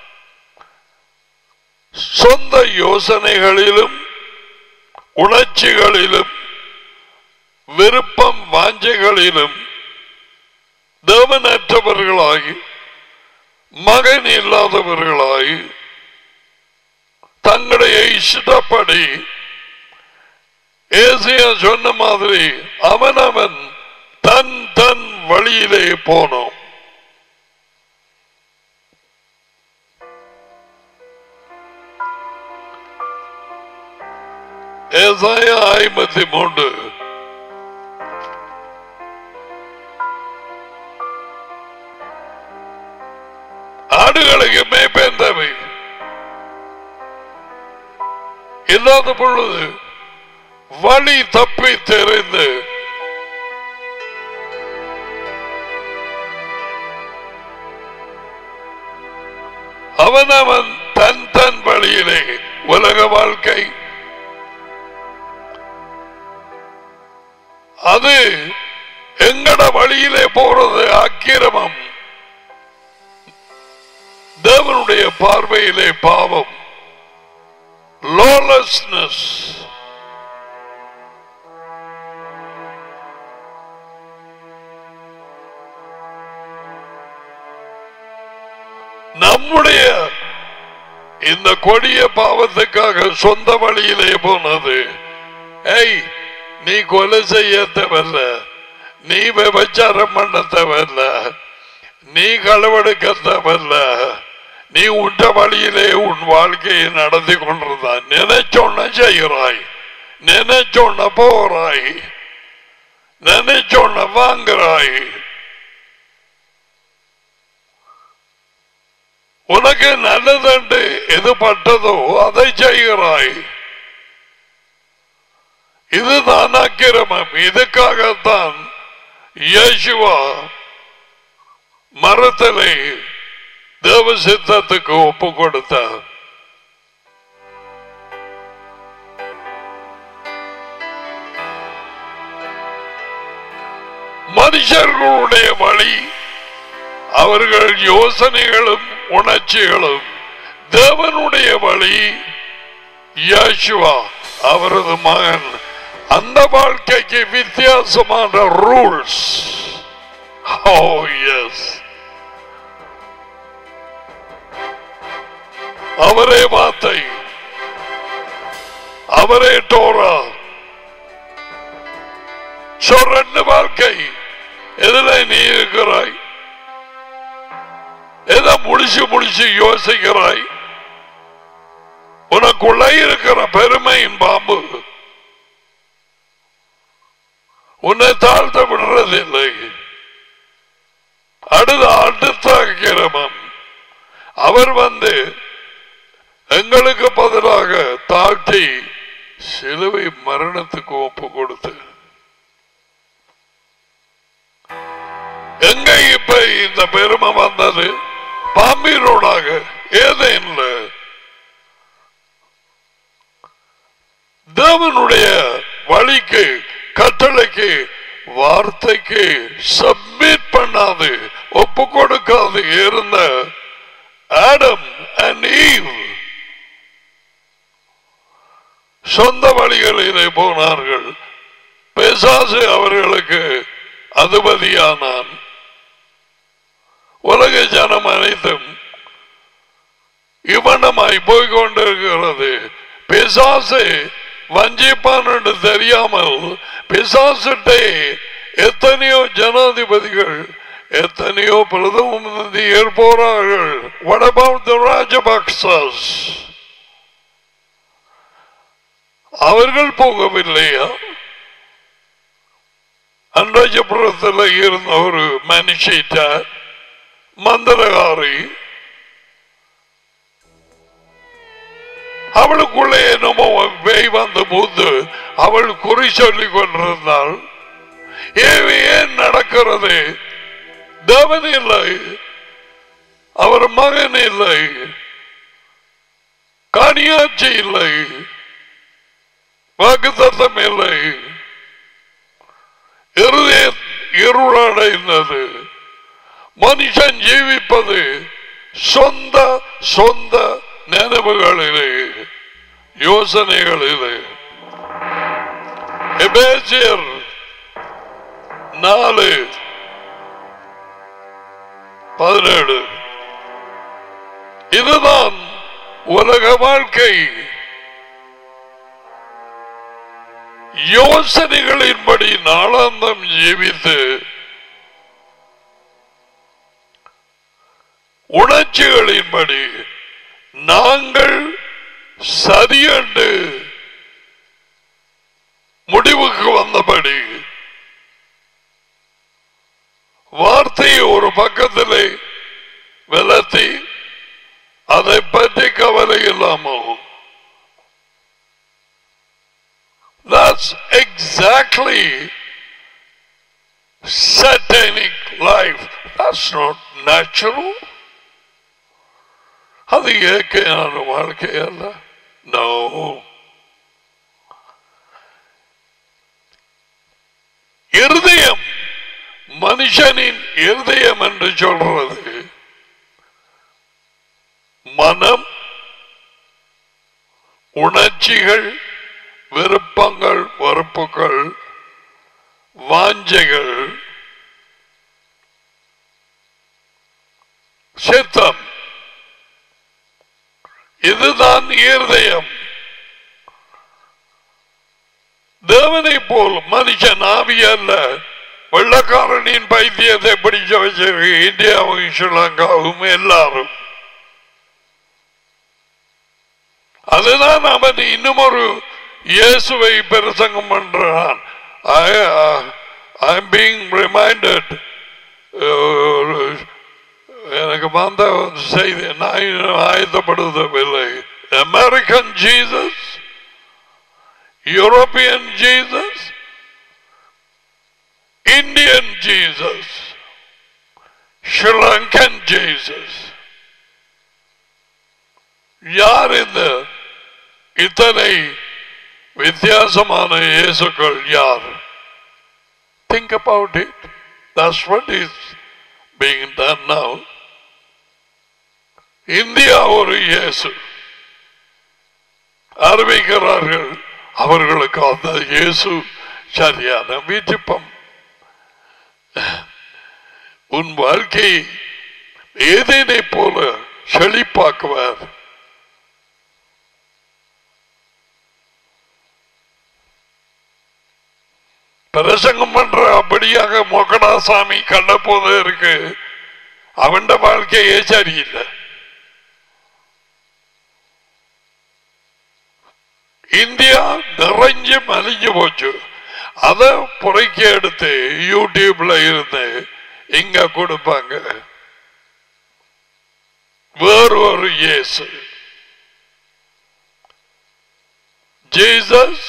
A: சொந்த யோசனைகளிலும் உணர்ச்சிகளிலும் விருப்பம் வாஞ்சைகளிலும் தேவனற்றவர்களாகி மகன் இல்லாதவர்களாய் தங்களுடைய இஷ்டப்படி ஏசியா சொன்ன மாதிரி அவனவன் தன் தன் வழியிலே போனோம் ஏசாயா ஐம்பத்தி மூன்று ஆடுகளுக்கு மேய்ப்பேன் தேவை இல்லாத பொழுது வழி தப்பி தெரிந்து அவனவன் தன் தன் வழியிலே உலக வாழ்க்கை அது எங்கட வழியிலே போறது அக்கிரமம் தேவனுடைய பார்வையிலே பாவம் லாலஸ்னஸ் நம்முடைய இந்த கொடிய பாவத்துக்காக சொந்த வழியிலே போனது ஏய் நீ கொலை செய்ய தேவையில்ல நீ விபச்சாரம் பண்ண தேவையில்ல நீ களவெடுக்க தேவையில்ல நீ உண்ட வழியிலே உன் வாழ்க்கையை நடத்தி கொண்டிருந்தான் நினைச்சோன்ன செய்கிறாய் நினைச்சோன்ன போறாய் நினைச்சோன்ன வாங்குறாய் உனக்கு நல்லதண்டு எது பட்டதோ அதை செய்கிறாய் இதுதான் அக்கிரமம் இதுக்காகத்தான் இயேசுவா மரத்திலே தேவ சித்தத்துக்கு ஒப்பு கொடுத்தார் மனுஷர்களுடைய வழி அவர்கள் யோசனைகளும் உணர்ச்சிகளும் தேவனுடைய வழி யாஷுவா அவரது மகன் அந்த வாழ்க்கைக்கு வித்தியாசமான ரூல்ஸ் ஓ எஸ் அவரே வார்த்தை அவரே டோரா So, ரெண்டு வாழ்க்கை எதுல நீ இருக்கிறாய் எதை முடிச்சு முடிச்சு யோசிக்கிறாய் உனக்குள்ள இருக்கிற பெருமையின் பாம்பு உன்னை தாழ்த்த விடுறதில்லை அடுத்த அடுத்த கிரமம் அவர் வந்து எங்களுக்கு பதிலாக தாழ்த்தி சிலுவை மரணத்துக்கு ஒப்பு கொடுத்து எங்க இப்ப இந்த பெருமை வந்தது பாம்பீரோடாக ஏதேன்ல தேவனுடைய வழிக்கு கட்டளைக்கு வார்த்தைக்கு சப்மிட் பண்ணாது ஒப்பு கொடுக்காது இருந்த ஆடம் அண்ட் ஈவ் சொந்த வழிகளிலே போனார்கள் பேசாசு அவர்களுக்கு அதிபதியானான் உலக ஜனம் அனைத்தும் இவனமாய் போய்கொண்டிருக்கிறது பிசாசு வஞ்சிப்பான் என்று தெரியாமல் பிசாசுட்டே எத்தனையோ ஜனாதிபதிகள் எத்தனையோ பிரதம மந்திரியர் போறார்கள் What about the Rajapakshas? அவர்கள் போகவில்லையா அன்றாஜபுரத்தில் இருந்த ஒரு மனுஷிட்ட மந்திரகாரி அவளுக்குள்ளே என்னமோ பேய் வந்து பூந்து அவள் குறி சொல்லிக் கொண்டிருந்தாள் ஏன் ஏன் நடக்கிறது தேவன் இல்லை அவர் மகன் இல்லை காணியாட்சி இல்லை வாக்குத்தத்தம் இல்லை இருதய இருளடைந்தது மனுஷன் ஜீவிப்பது சொந்த சொந்த நினைவுகளிலே யோசனைகளிலே எபேசியர் நாலு பதினேழு இதுதான் உலக வாழ்க்கை யோசனைகளின்படி நாளாந்தம் ஜீவித்து உணர்ச்சிகளின்படி நாங்கள் சரியென்று முடிவுக்கு வந்தபடி வார்த்தையை ஒரு பக்கத்திலே விலத்தி அதை பற்றி கவலை இல்லாமல் That's exactly satanic life. That's not natural. அது இயற்கையான வாழ்க்கை அல்ல நோ இருதயம் மனுஷனின் இருதயம் என்று சொல்றது மனம் உணர்ச்சிகள் விருப்பங்கள் வெறுப்புகள் வாஞ்சைகள் சித்தம் இதுதான் இருதயம் தேவனை போல் மனுஷன் ஆவி அல்ல வெள்ளக்காரனின் பைத்தியத்தை பிடிச்ச வச்சிருக்கு இந்தியாவும் ஸ்ரீலங்காவும் எல்லாரும் அதுதான் அவன் இன்னும் ஒரு இயேசுவை பிரசங்கம் பண்றான் ஐம் பீங் ரிமைண்டட் எனக்கு வந்த ஒரு செய்தி நான் இன்னும் ஆயத்தப்படுத்தவில்லை American Jesus European Jesus Indian Jesus Sri Lankan Jesus யார் இந்த இத்தனை வித்தியாசமான இயேசுக்கள் யார் think about it that's what is being done now India ஒரு இயேசு அறிவிக்கிறார்கள் அவர்களுக்கு அந்த இயேசு சரியான வீட்டுப்பம் உன் வாழ்க்கை ஏதேனை போல செழிப்பாக்குவார் பிரசங்கம் பண்ற அப்படியாக மொக்கடாசாமி கண்ட போது இருக்கு அவன் வாழ்க்கையே சரியில்லை இந்தியா நிறைஞ்சு மலிஞ்சு போச்சு அத புறைக்கி எடுத்து யூடியூப்ல இருந்து இங்க கொடுப்பாங்க வேறு ஒரு இயேசு Jesus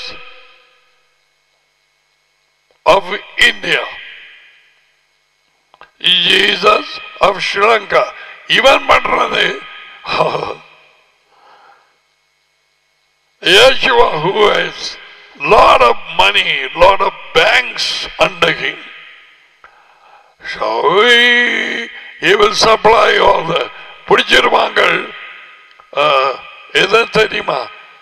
A: of India. Jesus of Sri Lanka. இவன் பண்றது Yeshua who has lot of money, lot of banks under him. So he, he will supply all the பிடிச்சிருவாங்க எதை தெரியுமா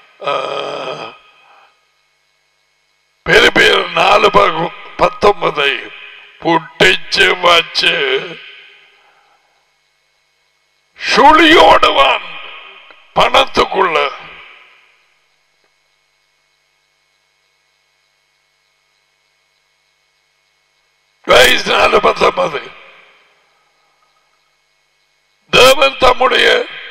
A: பெரிய பெரிய நாலு பகம் பத்தொன்பதை புட்டிச்சு வச்சு சுழியோடுவான் பணத்துக்குள்ள வயசு நாலு பத்தொன்பது தேவன் தம்முடைய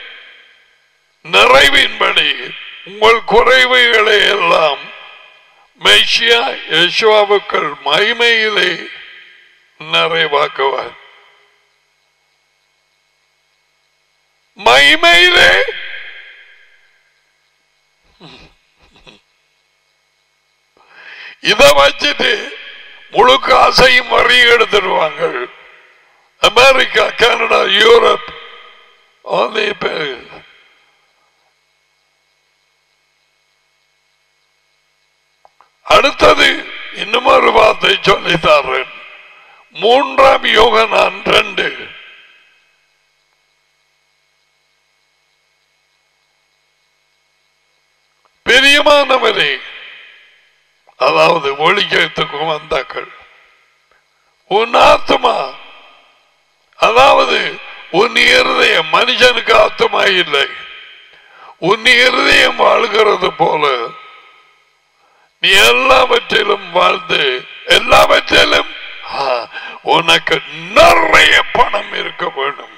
A: நிறைவின்படி உங்கள் குறைவுகளை எல்லாம் மெய்ஷியா யசுவாவுக்கள் மகிமையிலே நிறைவாக்குவார் மகிமையிலே இதை வச்சுட்டு முழு காசையும் வரையும் எடுத்துடுவாங்க America Canada Europe only pay. அடுத்தது இன்னும் ஒரு வார்த்தை சொல்லித்தாரேன் மூன்றாம் யோகனான் ரெண்டு பெரியமானவரே அதாவது ஒளிக்கத்துக்கு வந்தாக்கள் உன் ஆத்மா அதாவது உன் இருதயம் மனுஷனுக்கு ஆத்மா இல்லை உன் இருதயம் வாழ்கிறது போல நீ எல்லாவற்றிலும் வாழ்ந்து எல்லாவற்றிலும் ஆ, உனக்கு நிறைய பணம் இருக்க வேண்டும்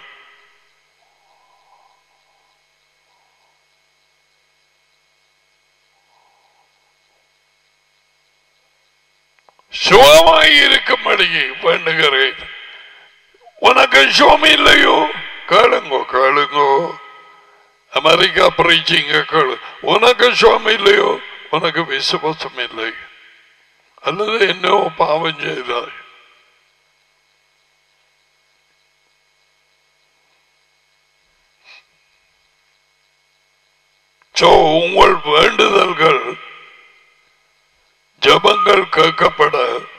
A: சுகமாய் இருக்கும்படி வேண்டுகிறேன் உனக்கு சுகம் இல்லையோ கேளுங்கோ கேளுங்கோ அமெரிக்கா பிரீச்சிங்க கேளு உனக்கு சுகம் இல்லையோ உனக்கு விசுவாசம் இல்லை அல்லது என்னோ பாவம் செய்தாய் சோ உங்கள் வேண்டுதல்கள் ஜபங்கள் கேட்கப்பட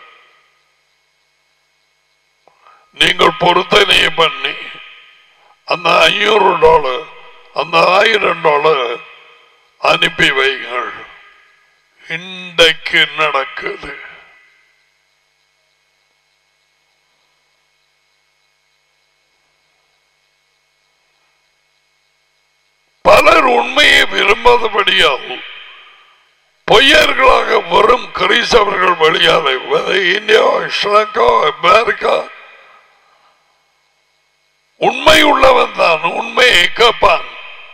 A: நீங்கள் பொருத்தனையை பண்ணி அந்த ஐநூறு டாலர் அந்த ஆயிரம் டாலர் அனுப்பி வைங்கள் இன்றைக்கு நடக்குது பலர் உண்மையை விரும்பாதபடியாகும் பொய்யர்களாக வரும் கிறிஸ்தவர்கள் வழியாக whether இந்தியா ஸ்ரீலங்கா அமெரிக்கா உண்மை உள்ளவன் தான் உண்மையை கேட்பான்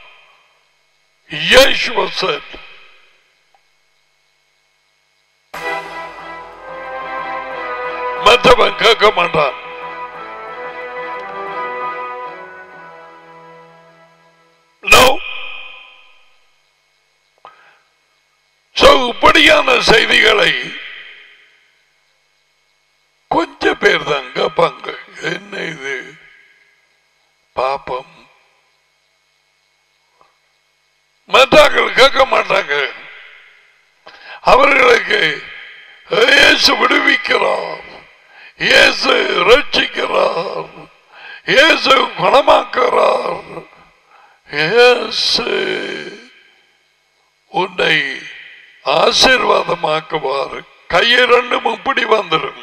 A: Yeshua said, மற்றவன் கேட்க மாட்டான் No. So, இப்படியான செய்திகளை கொஞ்ச பேர் தான் கேட்பாங்க என்ன இது பாப்பம் மற்றாக்கள் கேட்க மாட்டாங்க அவர்களுக்கு இயேசு விடுவிக்கிறார் இயேசு ரட்சிக்கிறார் இயேசு குணமாக்குறார் இயேசு உன்னை ஆசீர்வாதமாக்குவார் கையை ரெண்டும் இப்படி வந்துடும்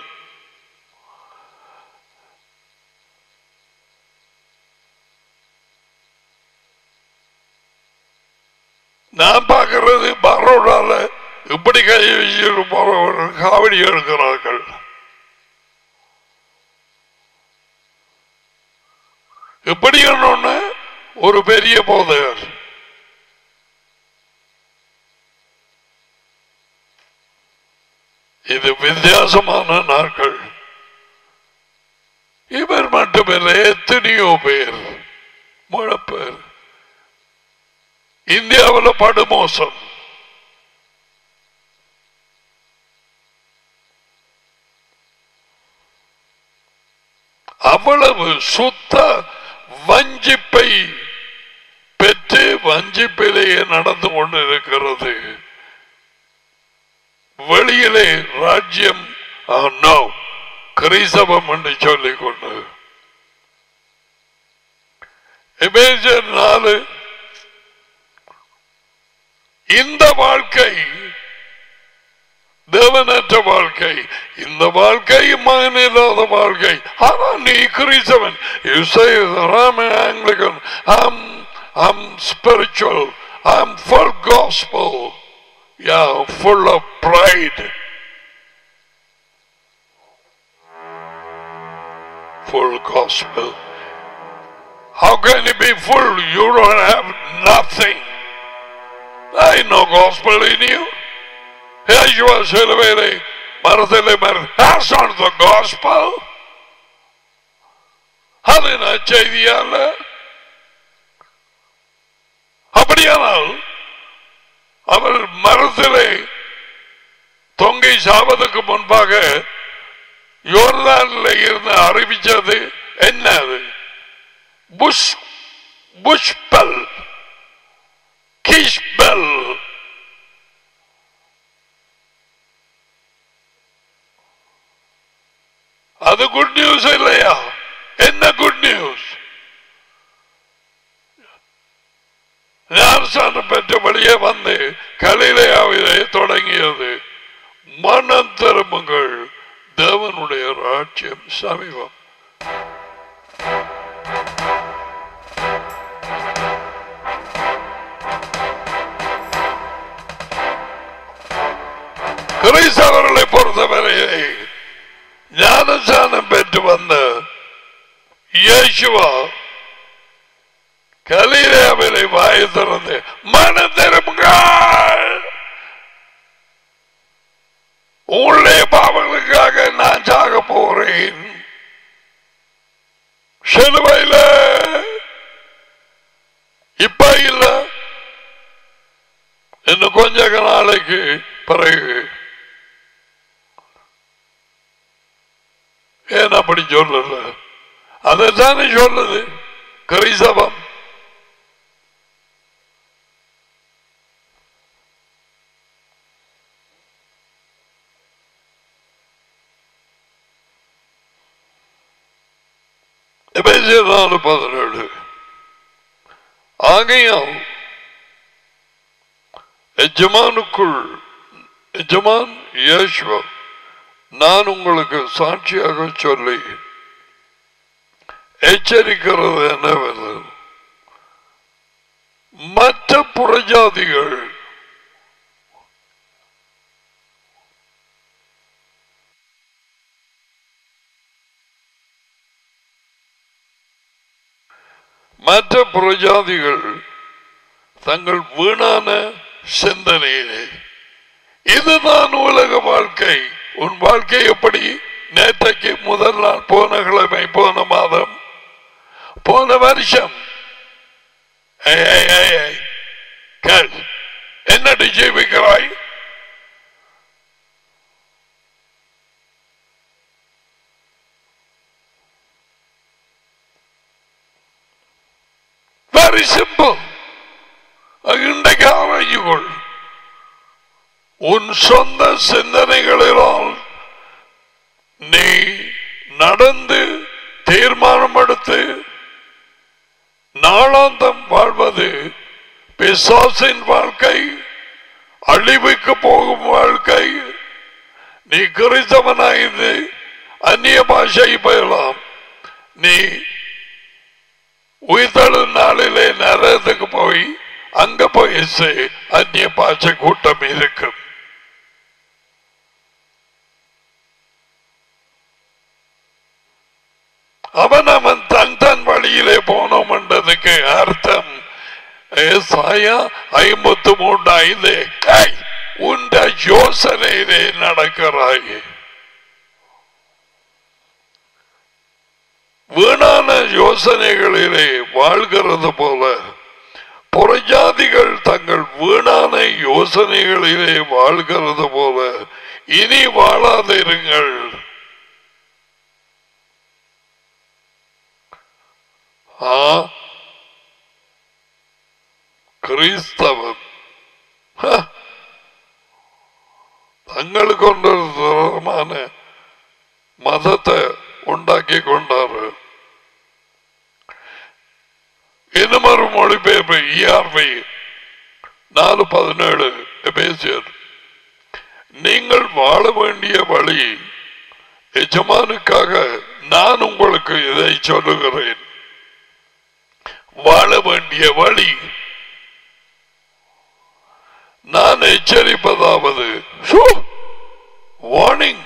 A: நான் பார்க்கிறது பரோடால இப்படி கை வச்சுட்டு போறவர்கள் காவடி எடுக்கிறார்கள் இப்படி ஒண்ணு ஒரு பெரிய போதையர் இது வித்தியாசமான நாட்கள் இவர் மட்டுமில்லை எத்தனையோ பேர் முழப்பேர் இந்தியாவில் படுமோசம் அவ்வளவு சுத்த வஞ்சிப்பை பெற்று வஞ்சிப்பிலேயே நடந்து கொண்டிருக்கிறது வெளியிலே ராஜ்யம் நோ கிறிஸ்தவம் என்று சொல்லிக் கொண்டு எபேசியர் நாலு இந்த வாழ்க்கை தேவனற்ற வாழ்க்கை இந்த வாழ்க்கை மகன் இல்லாத வாழ்க்கை ஆனா நீ கிறிஸ்தவன் you say that I'm an Anglican I'm I'm spiritual I'm full gospel yeah full of pride full gospel how can you be full you don't have nothing there ain't no gospel in you Yeshua சிலுவையிலே மரத்திலே மர That's not the gospel. அது நற்செய்தியா அல்ல அப்படியானால் அவர் மரத்திலே தொங்கி சாவதுக்கு முன்பாக யோர்தான்ல இருந்து அறிவிச்சது என்ன அது புஷ் புஷ்பல் கிஷ்பல் அது குட் நியூஸ் இல்லையா என்ன குட் நியூஸ் ஞானஸ்தானம் பெற்ற வழியே வந்து கலிலையாவிலே தொடங்கியது மனம் திரும்புங்கள் தேவனுடைய ராஜ்யம் சமீபம் கிறிஸ்தவர்களை பொறுத்தவரையை ஞானஸ்தானம் பெற்று வந்த இயேசுவா கலீராவிலை வாய திறந்து மன திரும்புங்கள் உங்களுடைய பாவங்களுக்காக நான் சாக போறேன் சிலுவையில இப்ப இல்ல இன்னும் கொஞ்ச நாளைக்கு பிறகு ஏன் அப்படி சொல்லல அதைத்தானே சொல்லுது கிறிஸ்தவம் எபேசியர் நாலு பதினேழு ஆகையால் எஜமானுக்குள் எஜமான் இயேசுவ நான் உங்களுக்கு சாட்சியாக சொல்லி எச்சரிக்கிறது என்னவென்று மற்ற புறஜாதிகள் மற்ற புறஜாதிகள் தங்கள் வீணான சிந்தனையிலே இதுதான் உலக வாழ்க்கை உன் வாழ்க்கை எப்படி நேற்றைக்கு முதல் நாள் போன கிழமை போன மாதம் போன வருஷம் ஏய், ஏய், ஏய், ஏய். கேள். என்னடி ஜீவிக்கிறாய் வெரி சிம்பிள் இன்றைக்கு ஆராய்ச்சிக்கொள் உன் சொந்த சிந்தனைகளினால் நீ நடந்து தீர்மானம் எடுத்து நாளாந்தம் வாழ்வது பிசாசின் வாழ்க்கை அழிவுக்கு போகும் வாழ்க்கை நீ கிறிஸ்தவனாய்ந்து அந்நிய பாஷை பெறலாம் நீ உயிர்த்தெழு நாளிலே நரகத்துக்கு போய் அங்க போய் சே- அந்நிய பாஷை கூட்டம் இருக்கும் அவன் அவன் தன் தன் வழியிலே போனோம் என்றதுக்கு அர்த்தம் ஏசாயா ஐம்பத்து மூன்று ஐந்து கை உண்ட யோசனையிலே நடக்கிறாய் வீணான யோசனைகளிலே வாழ்கிறது போல புறஜாதிகள் தங்கள் வீணான யோசனைகளிலே வாழ்கிறது போல இனி வாழாதிருங்கள் ஆ கிறிஸ்தவம் ஹ. தங்களுக்கு ஒரு தரமான மதத்தை உண்டாக்கி கொண்டாரு இன்னும் ஒரு மொழிபெயர்ப்பு இஆர்பி நாலு பதினேழு பேசியர் நீங்கள் வாழ வேண்டிய வழி எஜமானுக்காக நான் உங்களுக்கு இதை சொல்லுகிறேன் வாழ வேண்டிய வழி நான் எச்சரிப்பதாவது வார்னிங்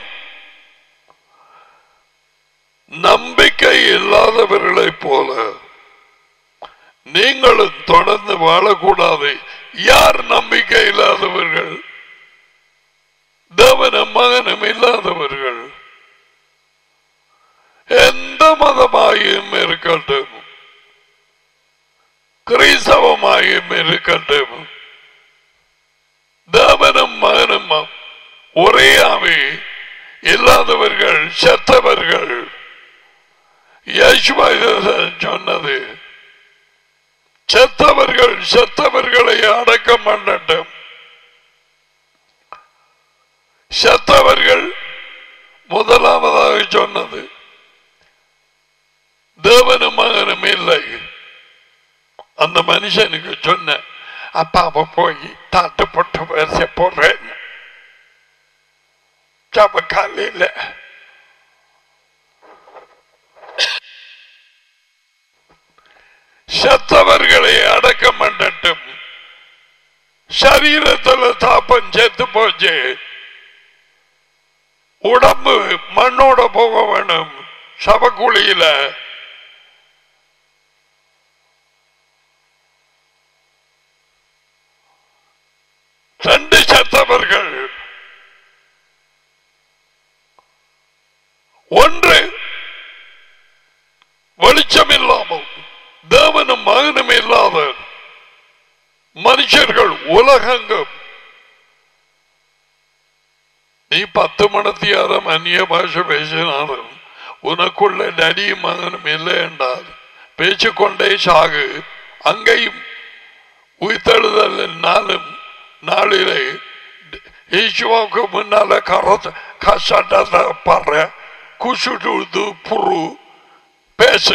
A: நம்பிக்கை இல்லாதவர்களைப் போல நீங்களும் தொடர்ந்து வாழக்கூடாது யார் நம்பிக்கை இல்லாதவர்கள் தேவனும் மகனும் இல்லாதவர்கள் எந்த மதமாயும் இருக்கட்டும் கிறிஸ்தவமாயும் இருக்கட்டும் தேவனும் மகனும் ஒரே ஆவி இல்லாதவர்கள் செத்தவர்கள் இயேசுவா இதை சொன்னது செத்தவர்கள் செத்தவர்களை அடக்கம் பண்ணட்டும் செத்தவர்கள் முதலாவதாக சொன்னது தேவனும் மகனும் இல்லை அந்த மனுஷனுக்கு சொன்ன அப்பாவை போய் தாட்டு போட்டு வரிசை போடுறேன் ஜப காலையில் செத்தவர்களை அடக்கம் பண்ணட்டும் சரீரத்தில் தாப்பம் செத்து போச்சு உடம்பு மண்ணோட போக வேணும் சபக்குழியில ரெண்டு செத்தவர்கள் ஒன்று வெளிச்சம் இல்லாமல் தேவனும் மகனும் இல்லாத மனுஷர்கள் உலகங்கும் நீ பத்து மணத்தியாரம் அந்நிய பாஷை பேசினாலும் உனக்குள்ள நடியும் மகனும் இல்லை என்றால் பேச்சுக்கொண்டே சாகு அங்கேயும் உயிர்த்தெழுதல் நாளும் நாளிலே ஈஸ்வாவுக்கு முன்னால கரத்த கஷ்டத்தை படுற குசுடுது புரு பேசு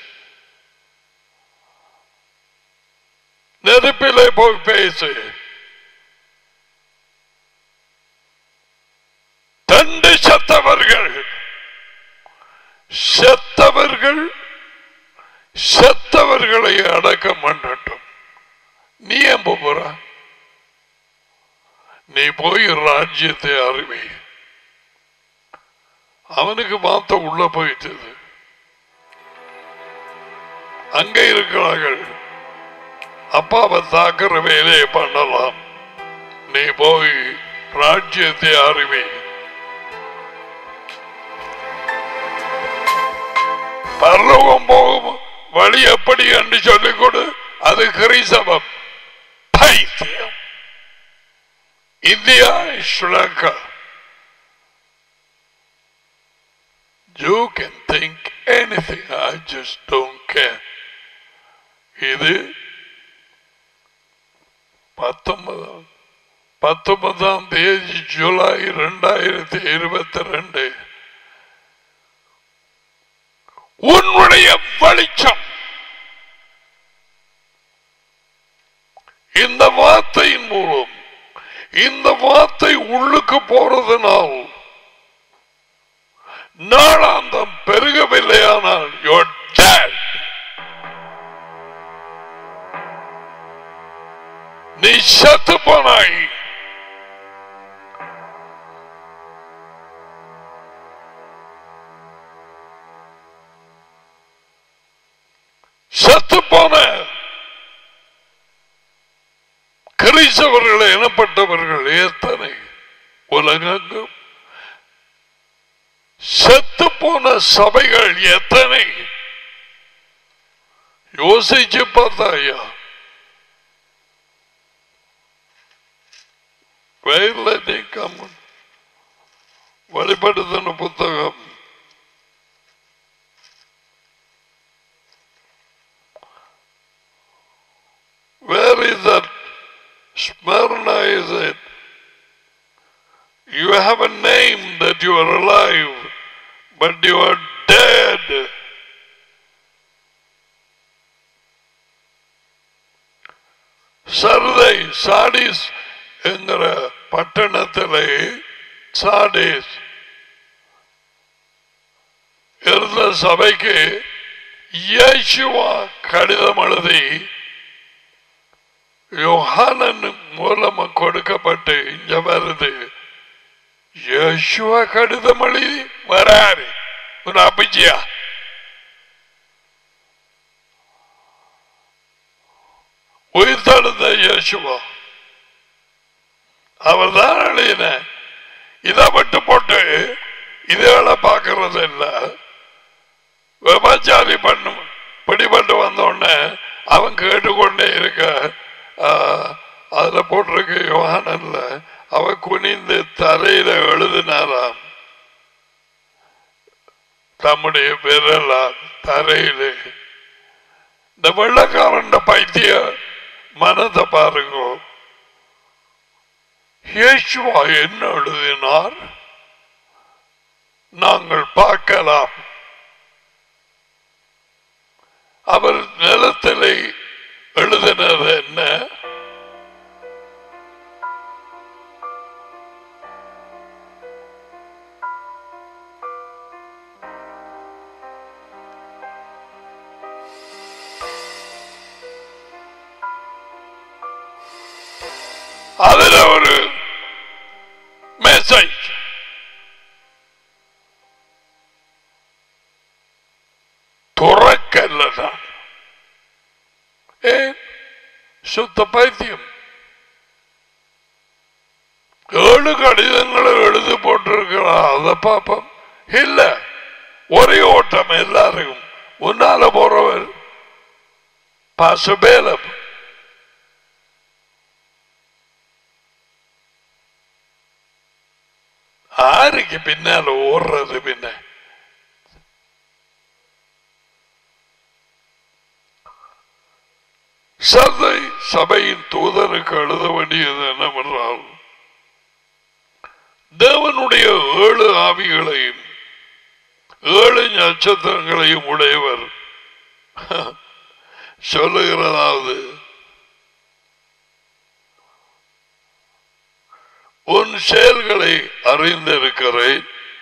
A: நெருப்பிலே போய் பேசு தண்டு செத்தவர்கள் செத்தவர்கள் செத்தவர்களை அடக்கம் பண்ணட்டும் நீ ஏன் போற நீ போய் ராஜ்யத்தை அறிவி அவனுக்கு மாத்த உள்ள போயிட்டது அங்க இருக்கிறார்கள் அப்பாவை தாக்குற வேலையை பண்ணலாம் நீ போய் ராஜ்யத்தை அறிவி பரலோகம் போகும் வழி எப்படி என்று சொல்லிக் கொடு அது கிறிசவம் பைத்தியம் India Sri Lanka You can think anything, I just don't care. இது பத்தொன்பதாம் பத்தொன்பதாம் தேதி ஜூலை இரண்டாயிரத்தி இருபத்தி ரெண்டு உன்னுடைய வெளிச்சம் இந்த வார்த்தையின் மூலம் இந்த வார்த்தை உள்ளுக்கு போறதுனால் நாளாந்தம் பெருகவில்லையானால் you're dead. நீ செத்து போனாய் செத்து போன கிறிஸ்தவர்கள் எனப்பட்டவர்கள் எத்தனை உலகெங்கும் செத்து போன சபைகள் எத்தனை யோசிச்சு பார்த்தாயா வயல்ல நீக்கம் வழிபடுத்தின புத்தகம் Where is that? Smyrna is it? You have a name that you are alive, but you are dead. Sardis சாடிஸ் என்கிற பட்டணத்திலே சாடிஸ் இருந்த சபைக்கு இயேசுவா கடிதம் எழுதி யோகானன் மூலமா கொடுக்கப்பட்டு இங்க வருது யேசுவா கடிதம் எழுதி வராரு ஒரு அபிஜியா உயிர்த்தெழுந்த இயேசுவா அவர் தான் எழுதின இதை விட்டு போட்டு இதுகளை பார்க்கறது இல்லை விபச்சாரி பண்ணும் பிடிபட்டு வந்த உடனே அவன் கேட்டுக்கொண்டே இருக்க ஆஹ், அதுல போட்டிருக்கு யோகானன்ல அவ குனிந்து தரையில எழுதினாராம் தம்முடைய விரலால் தரையிலே இந்த வெள்ளக்காரன் பைத்திய மனதை பாருங்க இயேசுவா என்ன எழுதினார் நாங்கள் பார்க்கலாம் அவர் நிலத்திலே எழுதினது என்ன அதுல ஒரு மெசேஜ் துறக்கல்ல நான் ஏன் சுத்த பைத்தியம் ஏழு கடிதங்களை எழுதி போட்டிருக்கிறான் அதை பார்ப்போம் இல்ல ஒரே ஓட்டம் எல்லாருக்கும் முன்னால போறவர் பசுபேலம் ஆருக்கு பின்னால ஓடுறது பின்ன சதை சபையின் தூதருக்கு எழுத வேண்டியது என்னவென்றால் தேவனுடைய ஏழு ஆவிகளையும் ஏழு நட்சத்திரங்களையும் உடையவர் சொல்லுகிறதாவது உன் செயல்களை அறிந்திருக்கிறேன்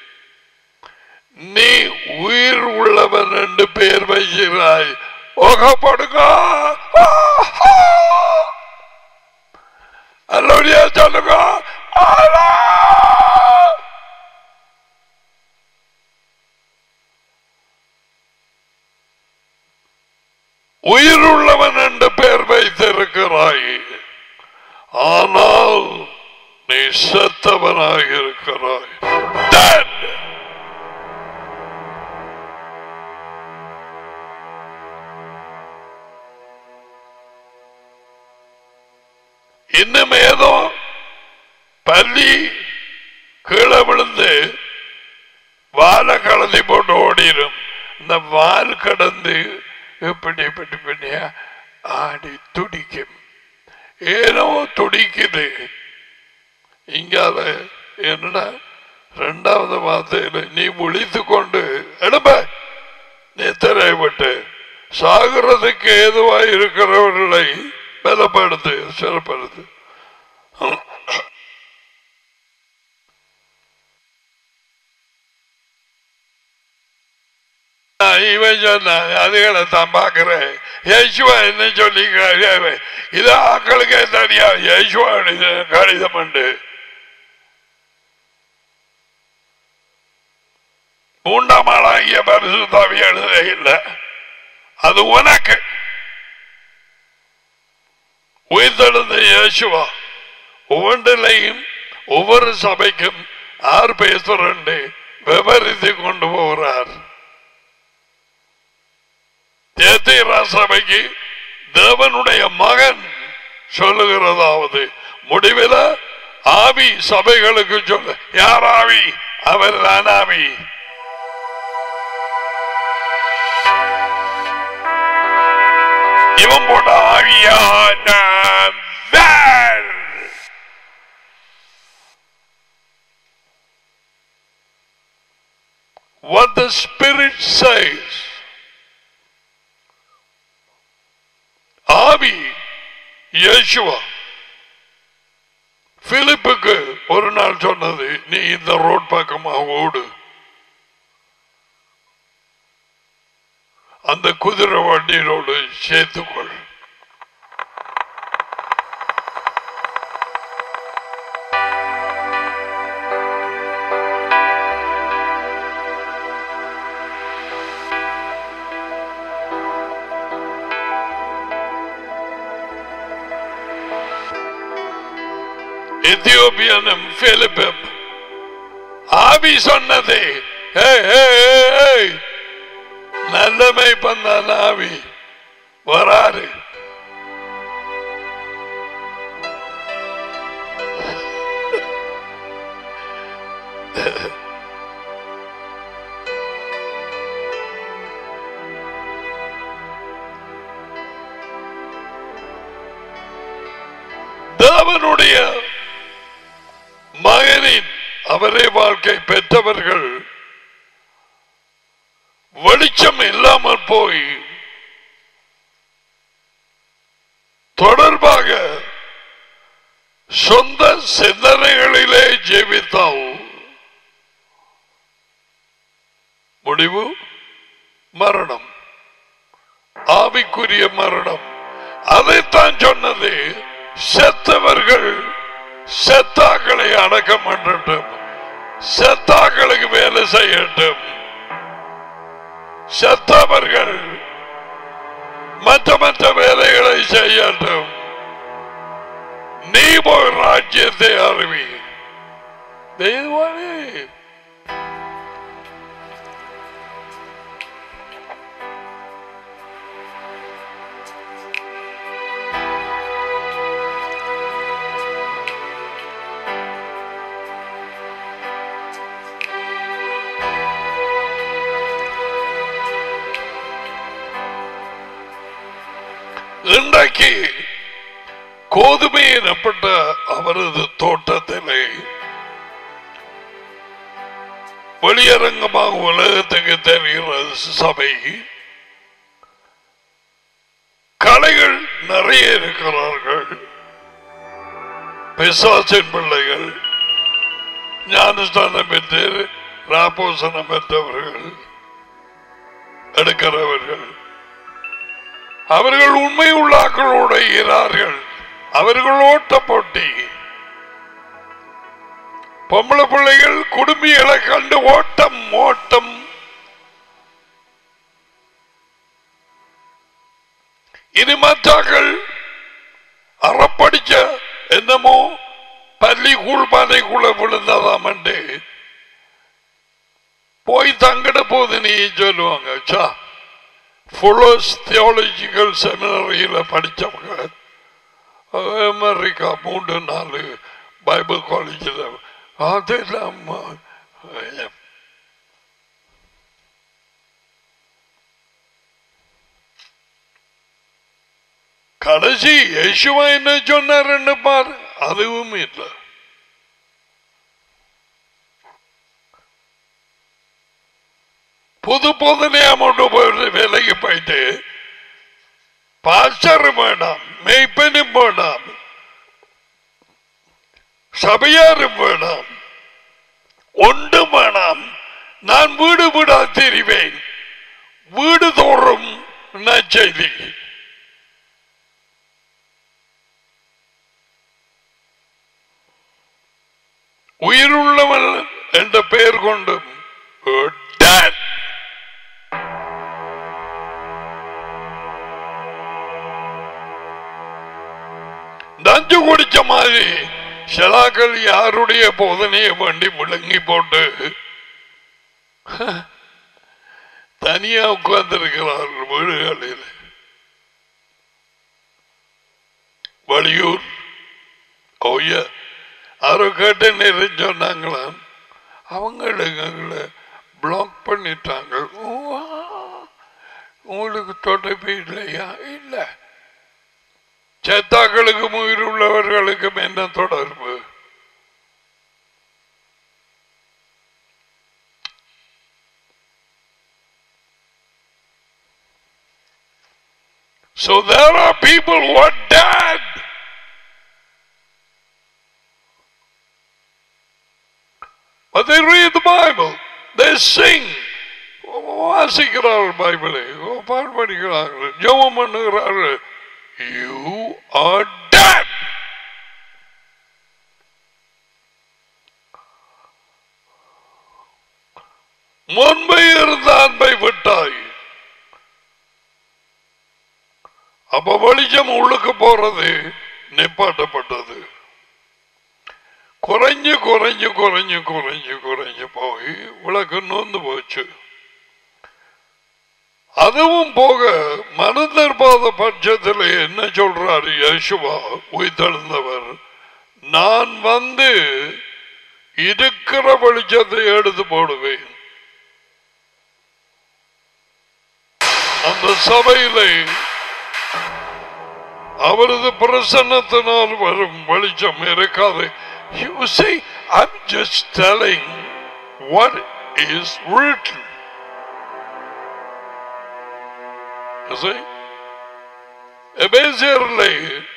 A: நீ உயிர் உள்ளவன் என்று பெயர் வைக்கிறாய் ஓகப்படுங்க அல்லோடியா சொல்லுங்க ஆலா! உயிருள்ளவன் என்று பெயர் வைத்திருக்கிறாய் ஆனால் நீ செத்தவனாக இருக்கிறாய் Dead! இன்னும் ஏதோ பள்ளி கீழே விழுந்து வாழை கலந்தி போட்டு ஓடிடும் இந்த வால் கடந்து இப்படி இப்படி பண்ணியா ஆடி துடிக்கும் ஏனோ துடிக்குது இங்கால என்னடா ரெண்டாவது வார்த்தையில நீ விழித்து கொண்டு எழுப்ப நித்திரைப்பட்டு சாகிறதுக்கு ஏதுவாய் இருக்கிறவர்களை பலப்படுத்து சிறப்படுத்து இவன் சொன்னான் அதுகளை தான் பார்க்கிறேன் யேசுவா என்ன சொல்லி இது ஆக்களுக்கே தனியா யேசுவா எழுதின கடிதம் உண்டு மூன்றாம் ஆளாகிய பரிசுத்தாவி எழுத இல்லை அது உனக்கு உயிர்த்தெழுந்த இயேசுவா ஒவ்வொன்றிலையும் ஒவ்வொரு சபைக்கும் ஆறு பேசுறண்டு விவரித்து கொண்டு போகிறார் தேத்தீரா சபைக்கு தேவனுடைய மகன் சொல்லுகிறதாவது முடிவில் ஆவி சபைகளுக்கு சொல்லு யார் ஆவி அவர் தான் ஆவி இவன் போட்ட ஆவியான வேர். What the Spirit says. ஆவி இயேசுவா பிலிப்புக்கு ஒரு நாள் சொன்னது நீ இந்த ரோட் பக்கமா ஓடு அந்த குதிரை வண்டியிலோடு சேர்த்துக்கொள் எத்தியோப்பியனும் பிலிப்பும் ஆவி சொன்னது ஏய், ஏய், ஏய், ஏய். நல்லமை பண்ணான் ஆவி வராரு தேவனுடைய மகனின் அவரே வாழ்க்கை பெற்றவர்கள் வெளிச்சம் இல்லாமல் போய் தொடர்பாக சொந்த சிந்தனைகளிலே ஜீவித்தால் முடிவு மரணம் ஆவிக்குரிய மரணம் அதைத்தான் சொன்னது செத்தவர்கள் செத்தாக்களை அடக்கம் பண்ணட்டும் செத்தாக்களுக்கு வேலை செய்யட்டும் செத்தவர்கள் மற்ற மற்ற வேலைகளை செய்யட்டும் நீ போய் ராஜ்யத்தை அறிவி தெய்வமே இன்றைக்கு கோதுமை எனப்பட்ட அவரது தோட்டத்திலே வெளியரங்கமாக உலகத்துக்கு தெரிகிற சபை கலைகள் நிறைய இருக்கிறார்கள் பிசாசின் பிள்ளைகள் ஞானஸ்தானம் பெற்று ராபோசனம் பெற்றவர்கள் எடுக்கிறவர்கள் அவர்கள் உண்மை உள்ளாக்களோடு இருக்கிறார்கள் அவர்கள் ஓட்ட போட்டி பொம்பளை பிள்ளைகள் குடும்பிகளை கண்டு ஓட்டம் ஓட்டம் இனி மற்றாக்கள் அறப்படிச்ச என்னமோ பள்ளி கூழ்பானைக்குள்ள விழுந்ததாம் போய் தங்கிட போது நீ சொல்லுவாங்க சா ஃபுல்லோஸ் தியாலஜிக்கல் செமினரியில் படித்தவங்க அமெரிக்கா மூன்று நாலு பைபிள் காலேஜில் அதெல்லாம் கடைசி யேசுவா என்ன சொன்னாருன்னு பாரு அதுவும் இல்லை புது புதுனையா கொண்டு போயிட்டு வேலைக்கு போயிட்டு பாஸ்டரும் வேண்டாம் மெய்ப்பனும் வேண்டாம் சபையாரும் வேண்டாம் ஒன்றும் வேணாம் நான் வீடு வீடா தெரிவேன் வீடு தோறும் நற்செய்தி உயிருள்ளவன் என்ற பெயர் கொண்டும் dead. நஞ்சு குடிச்ச மாதிரி சிலாக்கள் யாருடைய போதனையை வேண்டி விளங்கி போட்டு தனியா உட்கார்ந்து இருக்கிறார்கள் வீடுகளில் வழியூர் ஓய்ய யாரோ கேட்ட நேரம் சொன்னாங்களாம் அவங்களுக்கு எங்களை பிளாக் பண்ணிட்டாங்க ஓ, உங்களுக்கு தொடர்பு இல்லையா இல்லை சேத்தாக்களுக்கும் உயிர் உள்ளவர்களுக்கும் என்ன தொடர்பு So there are people who are dead. But they read the Bible. They sing. வாசிக்கிறார்கள் பைபிளை பாட்டு படிக்கிறார்கள் ஜெபம் பண்ணுகிறார்கள் யூ ஆர் dead. முன்பை இருந்த அன்பை விட்டாய் அப்ப வெளிச்சம் உள்ளுக்கு போறது நிப்பாட்டப்பட்டது குறைஞ்சு குறைஞ்சு குறைஞ்சு குறைஞ்சு குறைஞ்சு போய் விளக்கு நோந்து போச்சு அதுவும் போக மனதற்பாத பட்சத்தில் என்ன சொல்றாரு யேசுவா உயிர்த்தெழுந்தவர் நான் வந்து இருக்கிற வெளிச்சத்தை எடுத்து போடுவேன் அந்த சபையிலே அவரது பிரசன்னத்தினால் வரும் வெளிச்சம் இருக்காது You see, I'm just telling what is written. You see? எபேசியரிலே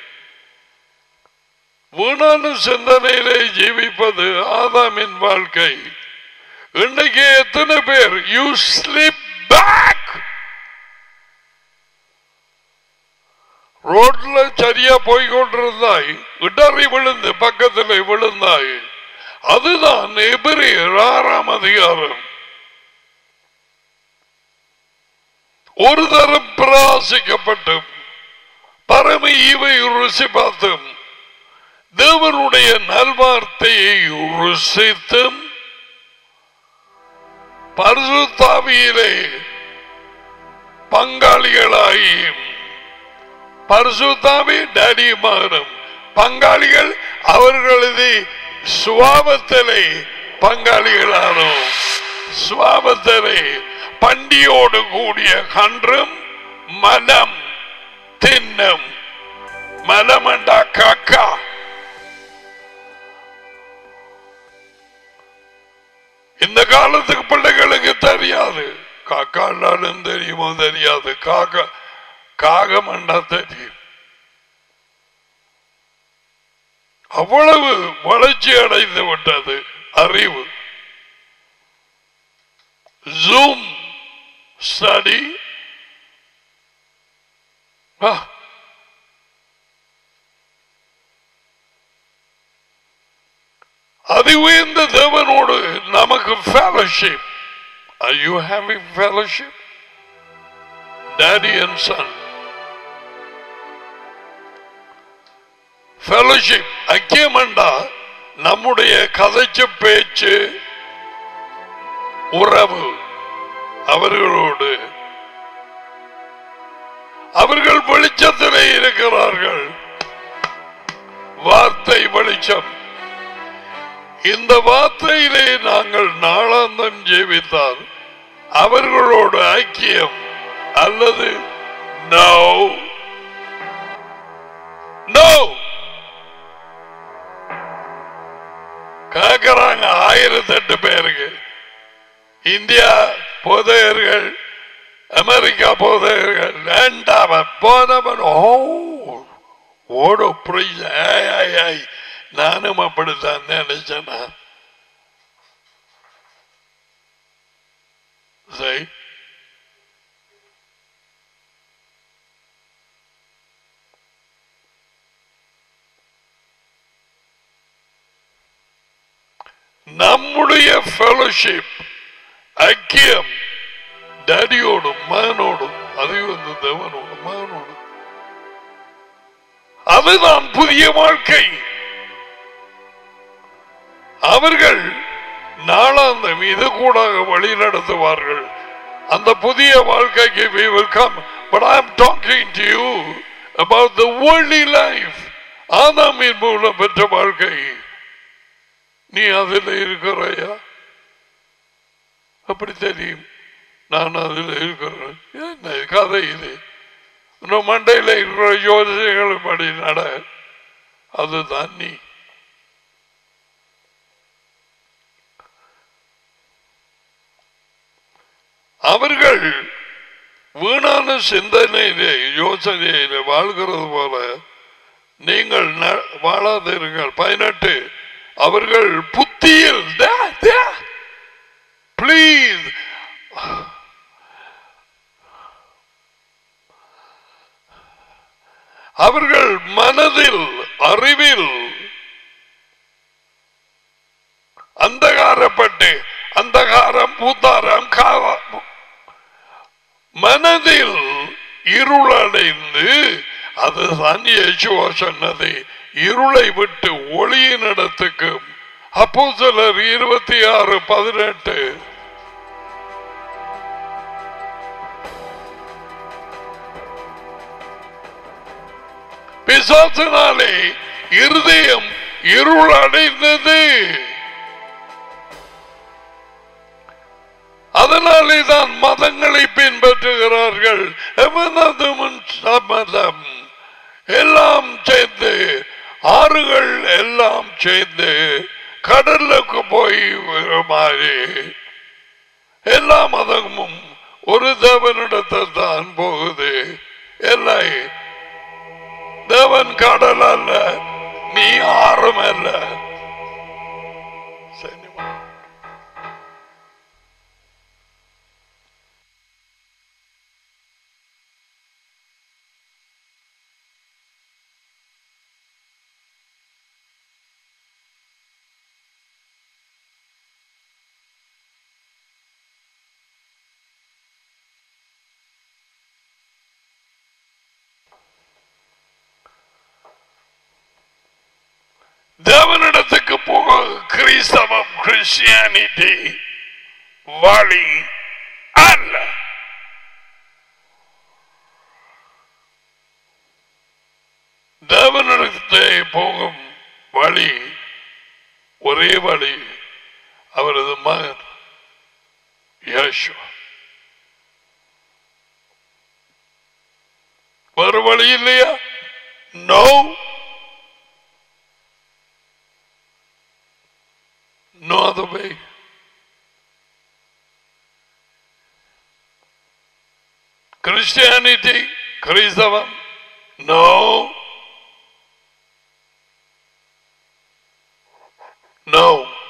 A: வீணான சிந்தனையிலே ஜீவிப்பது ஆதாமின் வாழ்க்கை இன்னைக்கு எத்தனை பேர் யூ ஸ்லிப் பேக் ரோட்ல சரியா போய் கொண்டிருந்தாய் இடறி விழுந்து பக்கத்தில் விழுந்தாய் அதுதான் எபிரியர் ஆறாம் அதிகாரம் ஒரு தரம் பிரகாசிக்கப்பட்டும் பரம ஈவை ருசி பார்த்தும் தேவனுடைய நல்வார்த்தையை ருசித்தும் பரிசுத்தாவியிலே பங்காளிகளாகியும் பரிசுத்தாவி டடிமாறும் பங்காளிகள் அவர்களது சுவாபத்திலே பங்காளிகளானோம் சுவாபத்திலே பண்டியோடு கூடிய கன்றும் மலம் தின்னும் மலமண்டா காக்கா இந்த காலத்துக்கு பிள்ளைகளுக்கு தெரியாது காக்காண்டாலும் தெரியுமோ தெரியாது காக்கா காகமண்டா தெரியும் அவ்வளவு வளர்ச்சி அடைந்து விட்டது அறிவு ஜூம் ஸ்டடி அது உயர்ந்த தேவனோடு நமக்கு fellowship are you having fellowship daddy and son fellowship ஐக்கியமண்டா நம்முடைய கதைச்சு பேச்சு உறவு அவர்களோடு அவர்கள் வெளிச்சத்திலே இருக்கிறார்கள் வார்த்தை வெளிச்சம் இந்த வார்த்தையிலே நாங்கள் நாளாந்தம் ஜீவித்தால் அவர்களோடு ஐக்கியம் அல்லது நோ நோ கேட்கிறாங்க ஆயிரத்தி எட்டு பேருக்கு இந்தியா போதையர்கள் அமெரிக்கா போதையர்கள் வேண்டாம போனவன் ஓ ஓடு புரிஞ்ச ஏய், ஏய், ஏய். நானும் அப்படித்தான் நினைச்சேனா சரி நம்முடைய ஃபெலோஷிப் ஐக்கியம் டேடியோடும் மகனோடும் அது வந்து தேவனோடும் மகனோடும் அதுதான் புதிய வாழ்க்கை அவர்கள் நாளாந்தம் இது கூட வழி நடத்துவார்கள் அந்த புதிய வாழ்க்கைக்கு we will come but I am talking to you about the worldly life ஆதாமின் மூலம் பெற்ற வாழ்க்கை நீ அதில் இருக்கிறையா அப்படி தெரியும் நான் அதில் இருக்கிறேன் என்ன கதை இது இன்னும் மண்டையில் இருக்கிற யோசனைகள் படி நட அதுதான் நீ அவர்கள் வீணான சிந்தனையிலே யோசனையிலே வாழ்கிறது போல நீங்கள் ந- வாழாதீர்கள் பதினெட்டு அவர்கள் புத்தியில் ப்ளீஸ் அவர்கள் மனதில் அறிவில் அந்தகாரப்பட்டு அந்தகாரம் பூத்தாரம் காவம் மனதில் இருளடைந்து அதுதான் இயேசுவா சொன்னது இருளை விட்டு ஒளியின் இடத்துக்கு அப்போ சிலர் இருபத்தி ஆறு பதினெட்டு பிசாசினாலே இருதயம் இருள் அடைந்தது அதனாலே தான் மதங்களை பின்பற்றுகிறார்கள் எவனதும் சம்மதம் எல்லா எல்லாம் சேர்ந்து கடலுக்கு போய் விழுற மாதிரி எல்லா மதமும் ஒரு தேவனிடத்தில் தான் போகுது இல்லை தேவன் கடல் அல்ல நீ ஆறும் அல்ல சரி தேவனிடத்துக்கு போக கிறிஸ்தவம் கிறிஸ்டியானிட்டி வழி அல்ல தேவனிடத்தை போகும் வழி ஒரே வழி அவரது மகன் யேசு வேறு வழி இல்லையா no no other way. Christianity, கிறிஸ்தவம் no. No.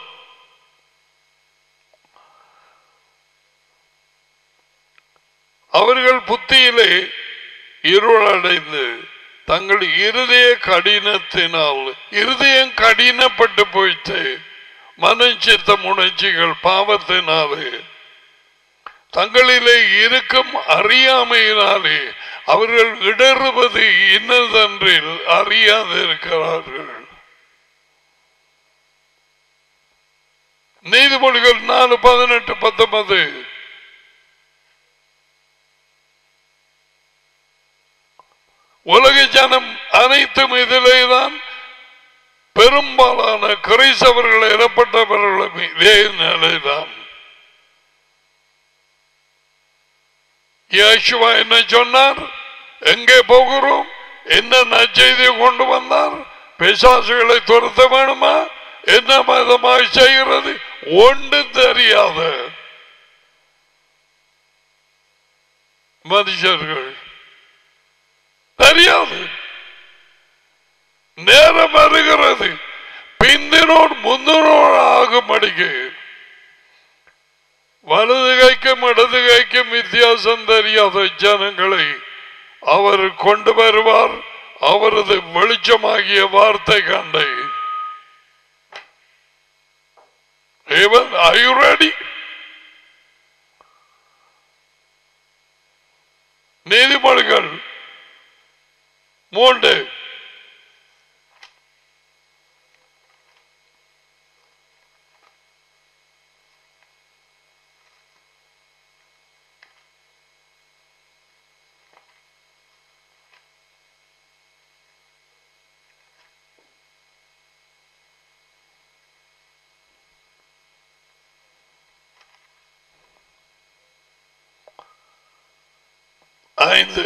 A: அவர்கள் புத்தியிலே இருளடைந்து தங்கள் இருதய கடினத்தினால் இருதயம் கடினப்பட்டு போயிட்டு மனச்சித்த உணர்ச்சிகள் பாவத்தினாலே தங்களிலே இருக்கும் அறியாமையினாலே அவர்கள் இடறுவது இன்னதென்றில் அறியாதிருக்கிறார்கள் நீதிமொழிகள் நாலு பதினெட்டு பத்தொன்பது உலக ஜனம் அனைத்தும் இதிலேதான் பெரும்பாலான கிரைசவர்கள் எனப்பட்டவர்களும் இதே நிலைதான் இயேசுவா என்ன சொன்னார் எங்கே போகிறோம் என்ன நற்செய்தியை கொண்டு வந்தார் பிசாசுகளை துரத்த வேணுமா என்ன மதமாய் செய்கிறது ஒன்று தெரியாத மனுஷர்கள் தெரியாது நேரம் வருகிறது பிந்தினோடு முந்தினோடு ஆகும்படிக்கு வலது கைக்கும் இடது கைக்கும் வித்தியாசம் தெரியாத ஜனங்களை அவர் கொண்டு வருவார் அவரது வெளிச்சமாகிய வார்த்தை கண்டை Even, are you ready? நீதிமொழிகள் மூன்று ஐந்து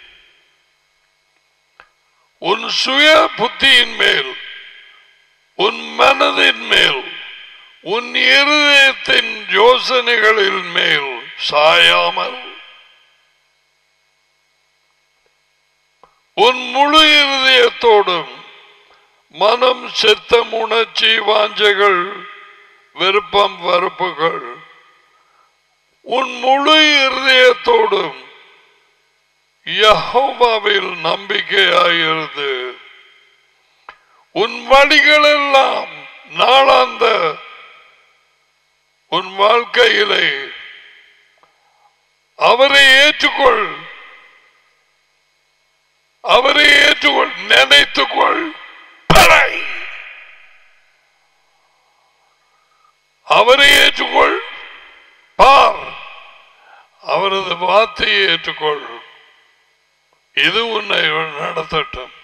A: உன் சுய புத்தியின் மேல் உன் மனதின் மேல் உன் இருதயத்தின் யோசனைகளின் மேல் சாயாமல் உன் முழு இருதயத்தோடும் மனம் செத்தம் உணர்ச்சி வாஞ்சைகள் விருப்பம் வெறுப்புகள் உன் முழு இருதயத்தோடும் யஹோவாவில் நம்பிக்கையாயிருந்து உன் வழிகள் எல்லாம் நாளாந்த உன் வாழ்க்கையிலே அவரை ஏற்றுக்கொள் அவரை ஏற்றுக்கொள் நினைத்துக்கொள் பறை அவரை ஏற்றுக்கொள் பார் அவரது வார்த்தையை ஏற்றுக்கொள் இது உன்னை நடத்தட்டும்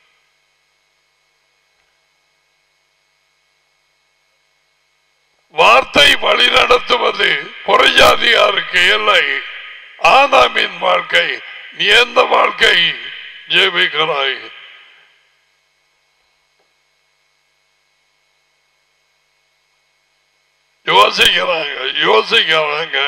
A: வார்த்தை வழி நடத்துவது புறஜாதியாருக்கு இல்லை ஆதாமின் வாழ்க்கை நீ எந்த வாழ்க்கை ஜெபிக்கிறாய் யோசிக்கிறாங்க யோசிக்கிறாங்க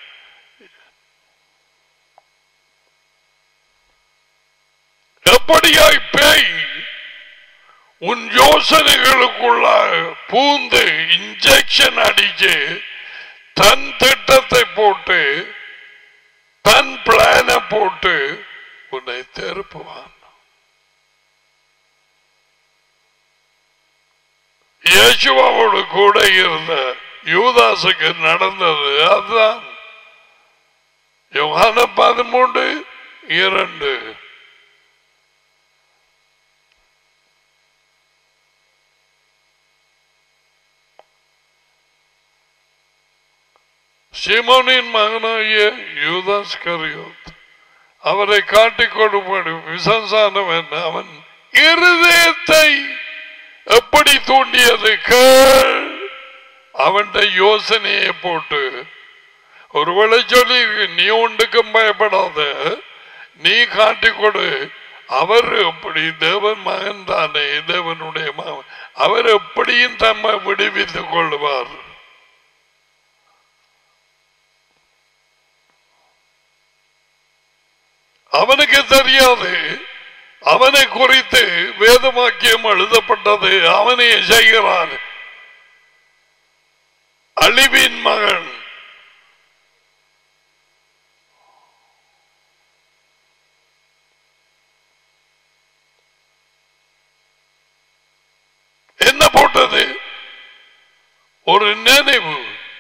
A: எப்படியாய் பேய் உன் யோசனைகளுக்குள்ள பூந்து இன்ஜெக்ஷன் அடிச்சு தன் திட்டத்தை போட்டு தன் பிளான போட்டு உன்னை திருப்புவான் இயேசுவாவோடு கூட இருந்த யூதாசுக்கு நடந்தது அதுதான் யோகான பதிமூன்று இரண்டு சிமோனின் மகனாகிய யூதாஸ் கரியோத் அவரை காட்டிக் கொடுப்பது விசசானவன் அவன் இருதயத்தை எப்படி தூண்டியது கேள் அவன் யோசனையை போட்டு ஒருவேளை சொல்லி நீ ஒன்றுக்கும் பயப்படாத நீ காட்டிக் கொடு அவர் எப்படி தேவன் மகன் தானே தேவனுடைய மகன் அவர் எப்படியும் தம்மை விடுவித்துக் கொள்வார் அவனுக்கு தெரியாது அவனை குறித்து வேதவாக்கியம் எழுதப்பட்டது அவனே செய்கிறான் அழிவின் மகன் என்ன போட்டது ஒரு நினைவு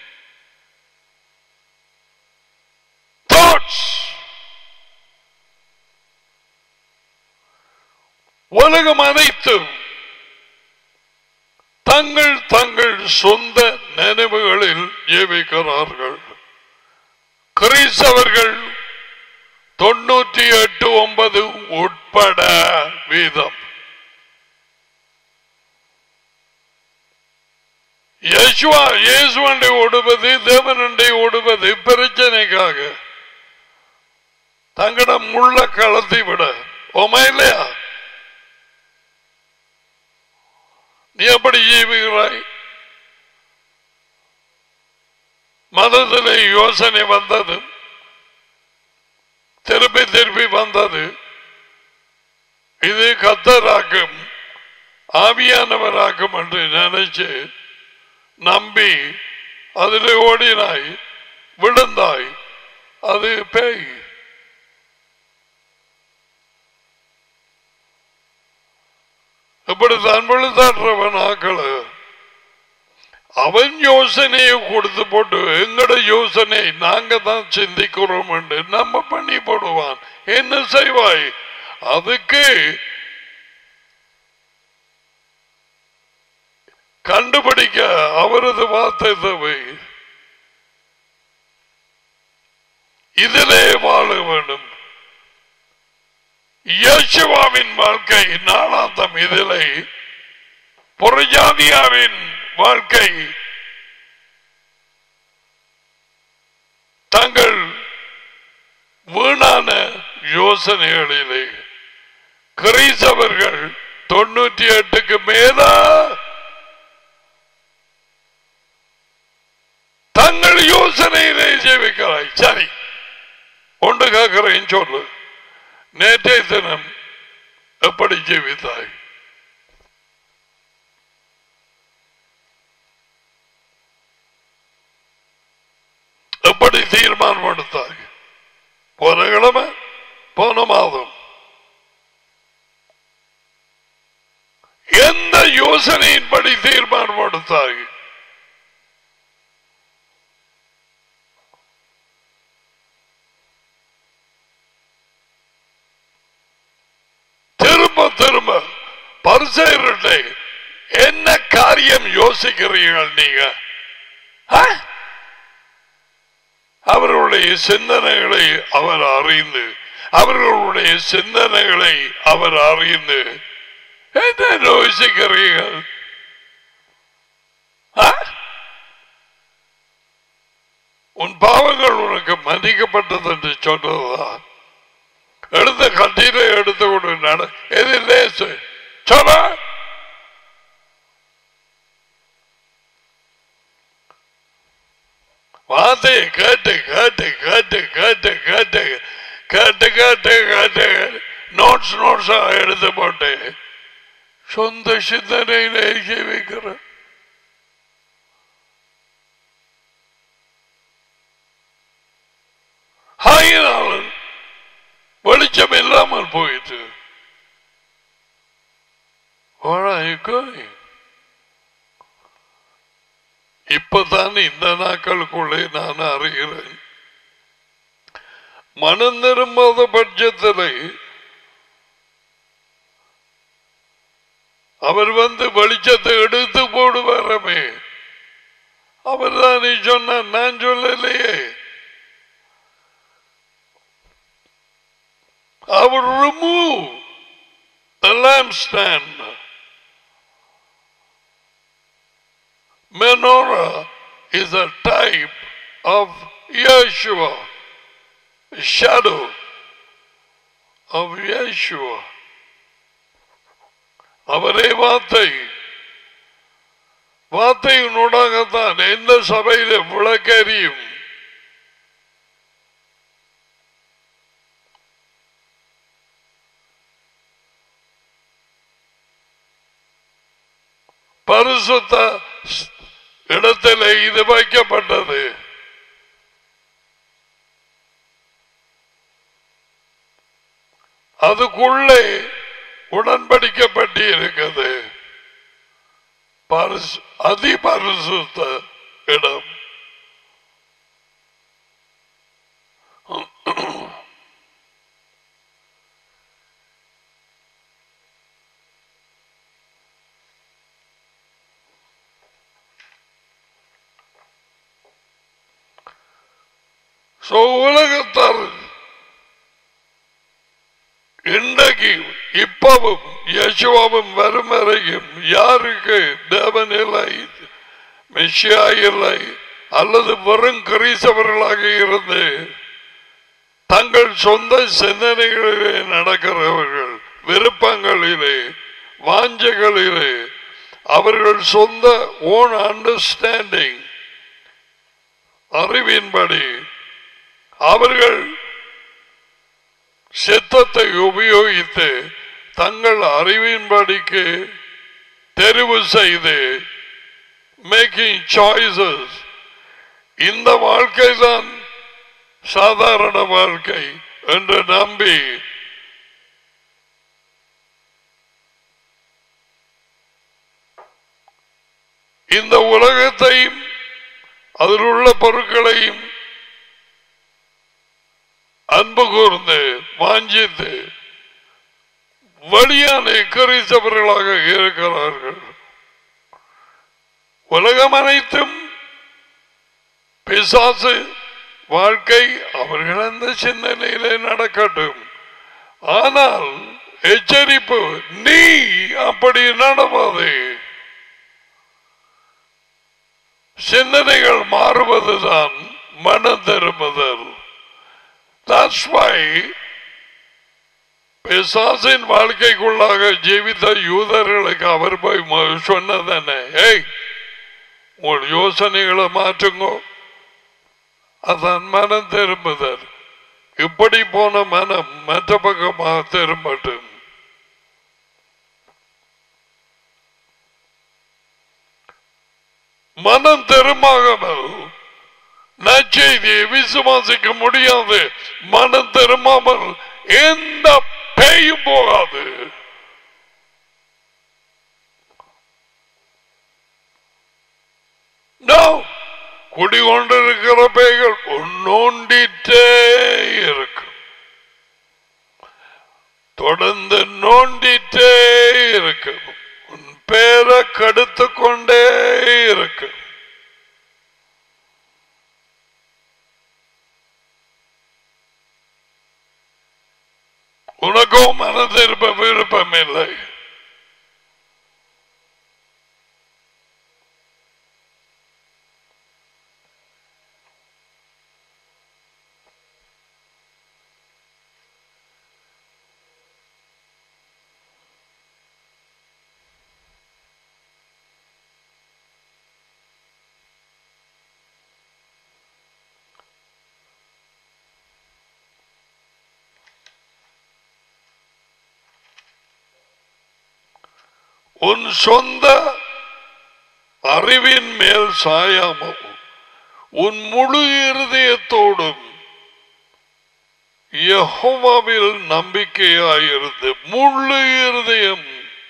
A: தாட்ஸ் உலகம் அனைத்தும் தங்கள் தங்கள் சொந்த நினைவுகளில் ஜீவிக்கிறார்கள் கிறிஸ்தவர்கள் தொண்ணூற்றி எட்டு ஒன்பது உட்பட வீதம் யேசுவா இயேசுவண்டை ஓடுவது தேவனண்டை ஓடுவது பிரச்சனைக்காக தங்களிடம் முள்ள களத்தை விட ஓமா இல்லையா நீ எப்படி ஜீவிக்கிறாய் மதத்திலே யோசனை வந்தது திருப்பி திருப்பி வந்தது இது கத்தராக்கும் ஆவியானவராக்கும் என்று நினைச்சு நம்பி அதில் ஓடினாய் விழுந்தாய் அது பேய் இப்படித்தான் விழுந்தாடுறவன் ஆக்கள அவன் யோசனையை கொடுத்து போட்டு எங்கட யோசனை நாங்க தான் சிந்திக்கிறோம் என்று நம்ம பண்ணி போடுவான் என்ன செய்வாய் அதுக்கு கண்டுபிடிக்க அவரது வார்த்தை தேவை இதிலே வாழ வேண்டும் இயேசுவாவின் வாழ்க்கை நாளாந்தம் இதிலே புறஜாதியாவின் வாழ்க்கை தங்கள் வீணான யோசனைகளிலே கிறிஸ்தவர்கள் தொண்ணூற்றி எட்டுக்கு மேலா தங்கள் யோசனையிலே ஜெயிக்கிறாய் சரி ஒன்று கேட்கிறேன் சொல்லு நேற்றைய தினம் எப்படி ஜீவித்தாய் எப்படி தீர்மானம் எடுத்தாய் போன கிழமை போன மாதம் எந்த யோசனையின்படி தீர்மானம் எடுத்தாய் திரும்ப திரும்ப பரிசெயர்களை என்ன காரியம் யோசிக்கிறீர்கள் நீங்க ஆ? அவர்களுடைய சிந்தனைகளை அவர் அறிந்து அவர்களுடைய சிந்தனைகளை அவர் அறிந்து என்ன யோசிக்கிறீர்கள் ஆ? உன் பாவங்கள் உனக்கு மன்னிக்கப்பட்டது என்று சொன்னதா எடுத்த கட்டியில எடுத்து கொண்டு நட எது லேசு சொல்ல வார்த்தையை கேட்டு கேட்டு கேட்டு கேட்டு கேட்டு கேட்டு கேட்டு கேட்டு நோட்ஸ் நோட்ஸா எடுத்து போட்டு சொந்த சிந்தனையிலே ஜீவிக்கிற ஆயினாலும் வெளிச்சம் இல்லாமல் போயிட்டு Where are you going? இப்பதான் இந்த நாட்களுக்குள்ளே நான் அறிகிறேன் மனம் திரும்பாத பட்சத்தில் அவர் வந்து வெளிச்சத்தை எடுத்து போடுவாரமே அவர் தான் நீ சொன்ன நான் சொல்லலையே அவர் remove the lampstand. Menorah is a type of Yeshua, a shadow of Yeshua. அவரே வார்த்தை வார்த்தையினூடாகத்தான் எந்த சபையில விளக்கறியும் பரிசுத்த இடத்திலே இது வைக்கப்பட்டது அதுக்குள்ளே உடன்படிக்கப்பட்டு இருக்கிறது பரிசு அதி பரிசுத்த இடம் So, உலகத்தார் இன்றைக்கு இப்பவும் யசுவாவும் வரும் வரையும் யாருக்கு தேவன் இல்லை மெஷியா இல்லை அல்லது வெறும் கிரீசவர்களாக இருந்து தங்கள் சொந்த சிந்தனைகளிலே நடக்கிறவர்கள் விருப்பங்களிலே வாஞ்சைகளிலே அவர்கள் சொந்த ஓன் அண்டர்ஸ்டாண்டிங் அறிவின்படி அவர்கள் சித்தத்தை உபயோகித்து தங்கள் அறிவின்படிக்கு தெரிவு செய்து மேக்கிங் சாய்ஸஸ் இந்த வாழ்க்கை தான் சாதாரண வாழ்க்கை என்று நம்பி இந்த உலகத்தையும் அதில் உள்ள பொருட்களையும் அன்பு கூர்ந்து வாஞ்சித்து வழியான கிறிஸ்தவர்களாக இருக்கிறார்கள் உலகம் அனைத்தும் பிசாசு வாழ்க்கை அவர்கள் அந்த சிந்தனையிலே நடக்கட்டும் ஆனால் எச்சரிப்பு நீ அப்படி நடவாதே சிந்தனைகள் மாறுவதுதான் மனம் திரும்புதல் That's why பிசாசின் வாழ்க்கைக்குள்ளாக ஜீவித்த யூதர்களுக்கு அவர் போய் ம- சொன்னதென்ன ஏய் உங்கள் யோசனைகளை மாற்றுங்கோ அதான் மனம் திரும்புதல் இப்படி போன மனம் மற்ற பக்கமாக திரும்பட்டும் மனம் திரும்பாமல் நற்செய்தியை விசுவாசிக்க முடியாது மனம் திரும்பாமல் எந்த பேயும் போகாது No. குடிகொண்டிருக்கிற பேய்கள் நோண்டிட்டே இருக்கு தொடர்ந்து நோண்டிட்டே இருக்கு உன் பேரை கடுத்து கொண்டே இருக்கு உனக்கும் மனதிருப்ப விருப்பம் இல்லை உன் சொந்த அறிவின் மேல் சாயாமல் உன் முழு இருதயத்தோடும் யெகோவாவில் நம்பிக்கையாயிருந்து முழு இருதயம்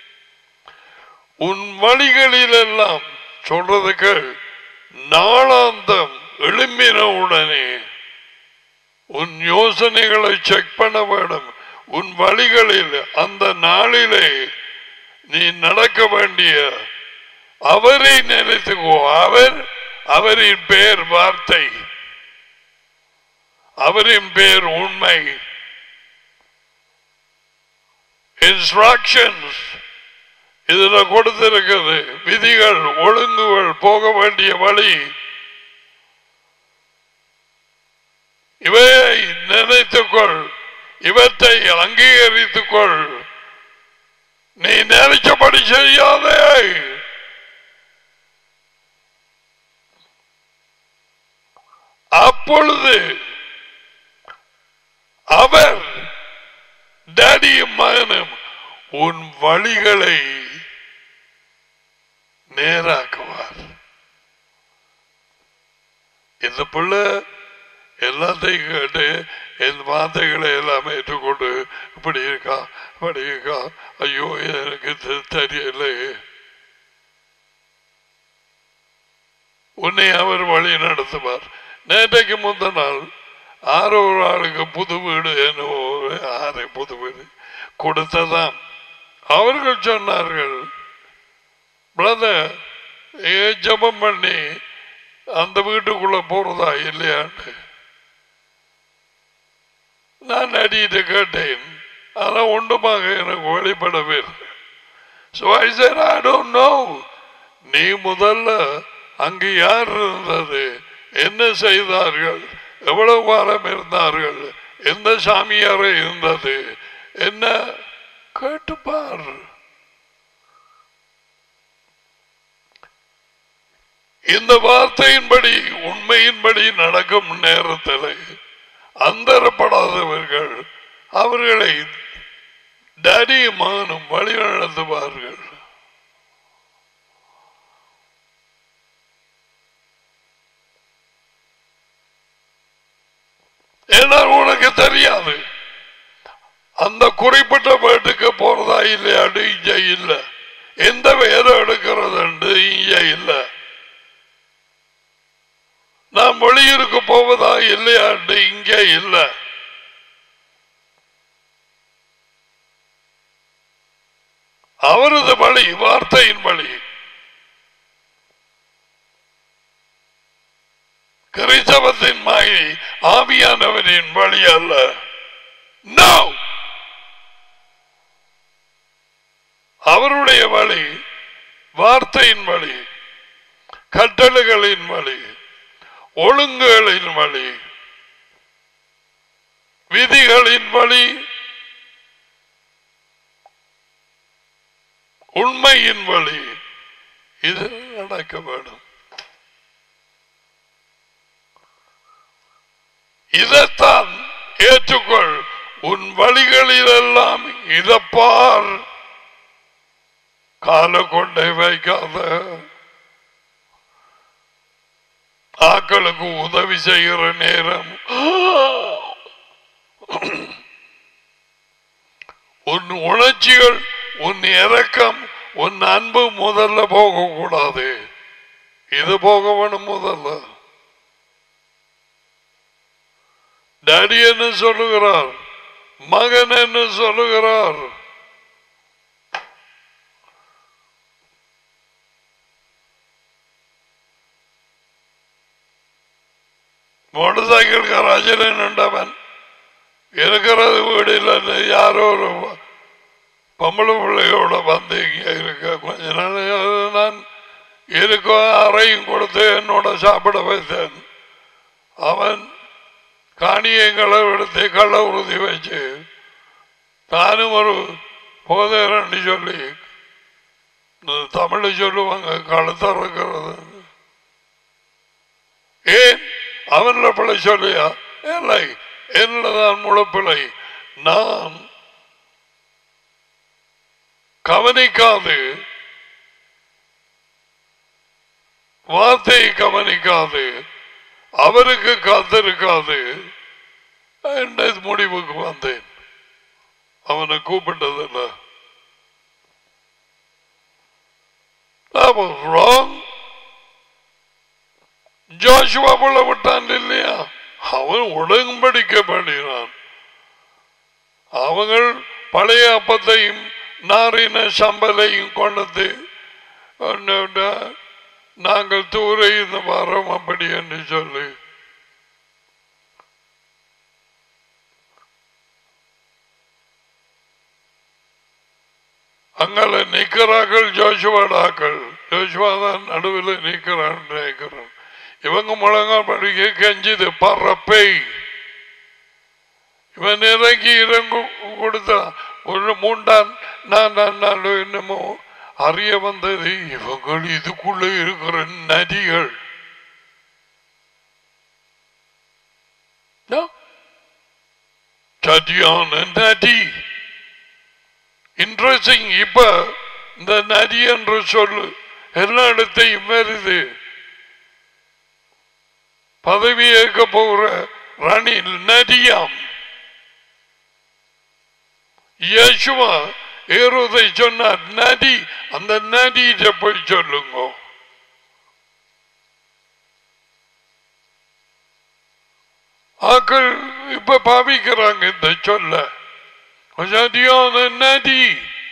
A: உன் வழிகளிலெல்லாம் சொல்றதுக்கு நாளாந்தம் எழும்பின உடனே உன் யோசனைகளை செக் பண்ண வேண்டும் உன் வழிகளில் அந்த நாளிலே நீ நடக்க வேண்டிய அவரை நினைத்துக்கோ அவர் அவரின் பேர் வார்த்தை அவரின் பேர் உண்மை இன்ஸ்ட்ரக்ஷன்ஸ் இதுல கொடுத்திருக்கிறது விதிகள் ஒழுங்குகள் போக வேண்டிய வழி இவையை நினைத்துக்கொள் இவற்றை அங்கீகரித்துக்கொள் நீ நினைச்சபடி செய்யாதே அப்பொழுது அவர் டேடியும் மகனும் உன் வழிகளை நேராக்குவார் இந்த பிள்ளை எல்லாத்தையும் கேட்டு என் வார்த்தைகளை எல்லாம் ஏற்றுக்கொண்டு இப்படி இருக்கா இப்படி இருக்கா ஐயோ எனக்கு தெ- தெரியலை உன்னை அவர் வழி நடத்துவார் நேற்றைக்கு முந்த நாள் ஆரோ ஒரு ஆளுக்கு புது வீடு என்னவோ ஆறு புது வீடு கொடுத்ததாம் அவர்கள் சொன்னார்கள் பிரதர் ஜபம் பண்ணி அந்த வீட்டுக்குள்ள போறதா இல்லையான்னு நான் அடிட்டு கேட்டேன் ஆனா ஒன்றுமாக எனக்கு வெளிப்படவே So I said, I don't know. நீ முதல்ல அங்கு யார் இருந்தது என்ன செய்தார்கள் எவ்வளவு வாரம் இருந்தார்கள் எந்த சாமியார இருந்தது என்ன கேட்டுப்பார் இந்த வார்த்தையின்படி உண்மையின்படி நடக்கும் நேரத்தில் அந்தரப்படாதவர்கள் அவர்களை டேடியும் மகனும் வழி நடத்துவார்கள் ஏன்னா உனக்கு தெரியாது அந்த குறிப்பிட்ட வீட்டுக்கு போறதா இல்லையாடு இங்க இல்ல எந்த வேதம் எடுக்கிறது இங்க இல்ல நான் வெளியூருக்கு போவதா இல்லையாண்டு இங்க இல்ல அவரது வழி வார்த்தையின் வழி கிறிஸ்தவத்தின் மாயை ஆவியானவரின் வழி அல்ல No! அவருடைய வழி வார்த்தையின் வழி கட்டளைகளின் வழி ஒழுங்குகளின் வழி விதிகளின் வழி உண்மையின் வழி இது நடக்க வேண்டும் இதைத்தான் ஏற்றுக்கொள் உன் வழிகளிலெல்லாம் இதப்பார் கால கொண்டை வைக்காத ஆக்களுக்கு உதவி செய்கிற நேரம் உன் உணர்ச்சிகள் உன் இரக்கம் உன் அன்பு முதல்ல போகக்கூடாது இது போக வேணும் முதல்ல டாடி என்ன சொல்லுகிறார் மகன் என்ன சொல்லுகிறார் மோட்டர் சைக்கிள் கராஜில் நின்றவன் இருக்கிறது வீடு இல்லைன்னு யாரோ ஒரு பொம்பளை பிள்ளையோட வந்து இங்க இருக்க கொஞ்ச நாள் நான் இருக்க அறையும் கொடுத்து என்னோட சாப்பிட வைத்தேன் அவன் காணியங்களை எடுத்து கள்ள உறுதி வச்சு நானும் ஒரு போதேரன்னு சொல்லி தமிழ் சொல்லுவாங்க கழுத்தறுக்கிறது ஏன் அவன்ல பிள்ளை சொல்லியா இல்லை என்னதான் முழப்பிள்ளை நான் கவனிக்காது வார்த்தையை கவனிக்காது அவருக்கு காத்திருக்காது என்ற முடிவுக்கு வந்தேன் அவனை கூப்பிட்டதில்ல I was wrong. ஜோஷுவா புள்ள விட்டான் இல்லையா அவன் உடன்படிக்க பண்ணினான் அவங்கள் பழைய அப்பத்தையும் நாரின சம்பலையும் கொண்டது ஒன்னோட நாங்கள் தூர இந்த வாரம் அப்படி என்று சொல்லி அங்கால நிக்கிறார்கள் ஜோஷுவாடாக்கள் ஜோஷுவா தான் நடுவில் நிக்கிறான் நினைக்கிறான் இவங்க முழங்கால் படிக்க கெஞ்சுது பறப்பை இவன் இறங்கி இறங்கு கொடுத்தான் ஒரு மூண்டான் நான் நான் நான் என்னமோ அறிய வந்தது இவங்கள் இதுக்குள்ள இருக்கிற நதிகள் No. சரியான நதி இன்ட்ரெஸ்டிங் இப்ப இந்த நதி என்று சொல்லு எல்லா இடத்தையும் வருது பதவி ஏற்க போகிற ராணி நதியாம் யேசுவா ஏறுவதை சொன்னார் நதி அந்த நதியிட்ட போய் சொல்லுங்க ஆக்கள் இப்ப பாவிக்கிறாங்க இந்த சொல்ல சரியான நதி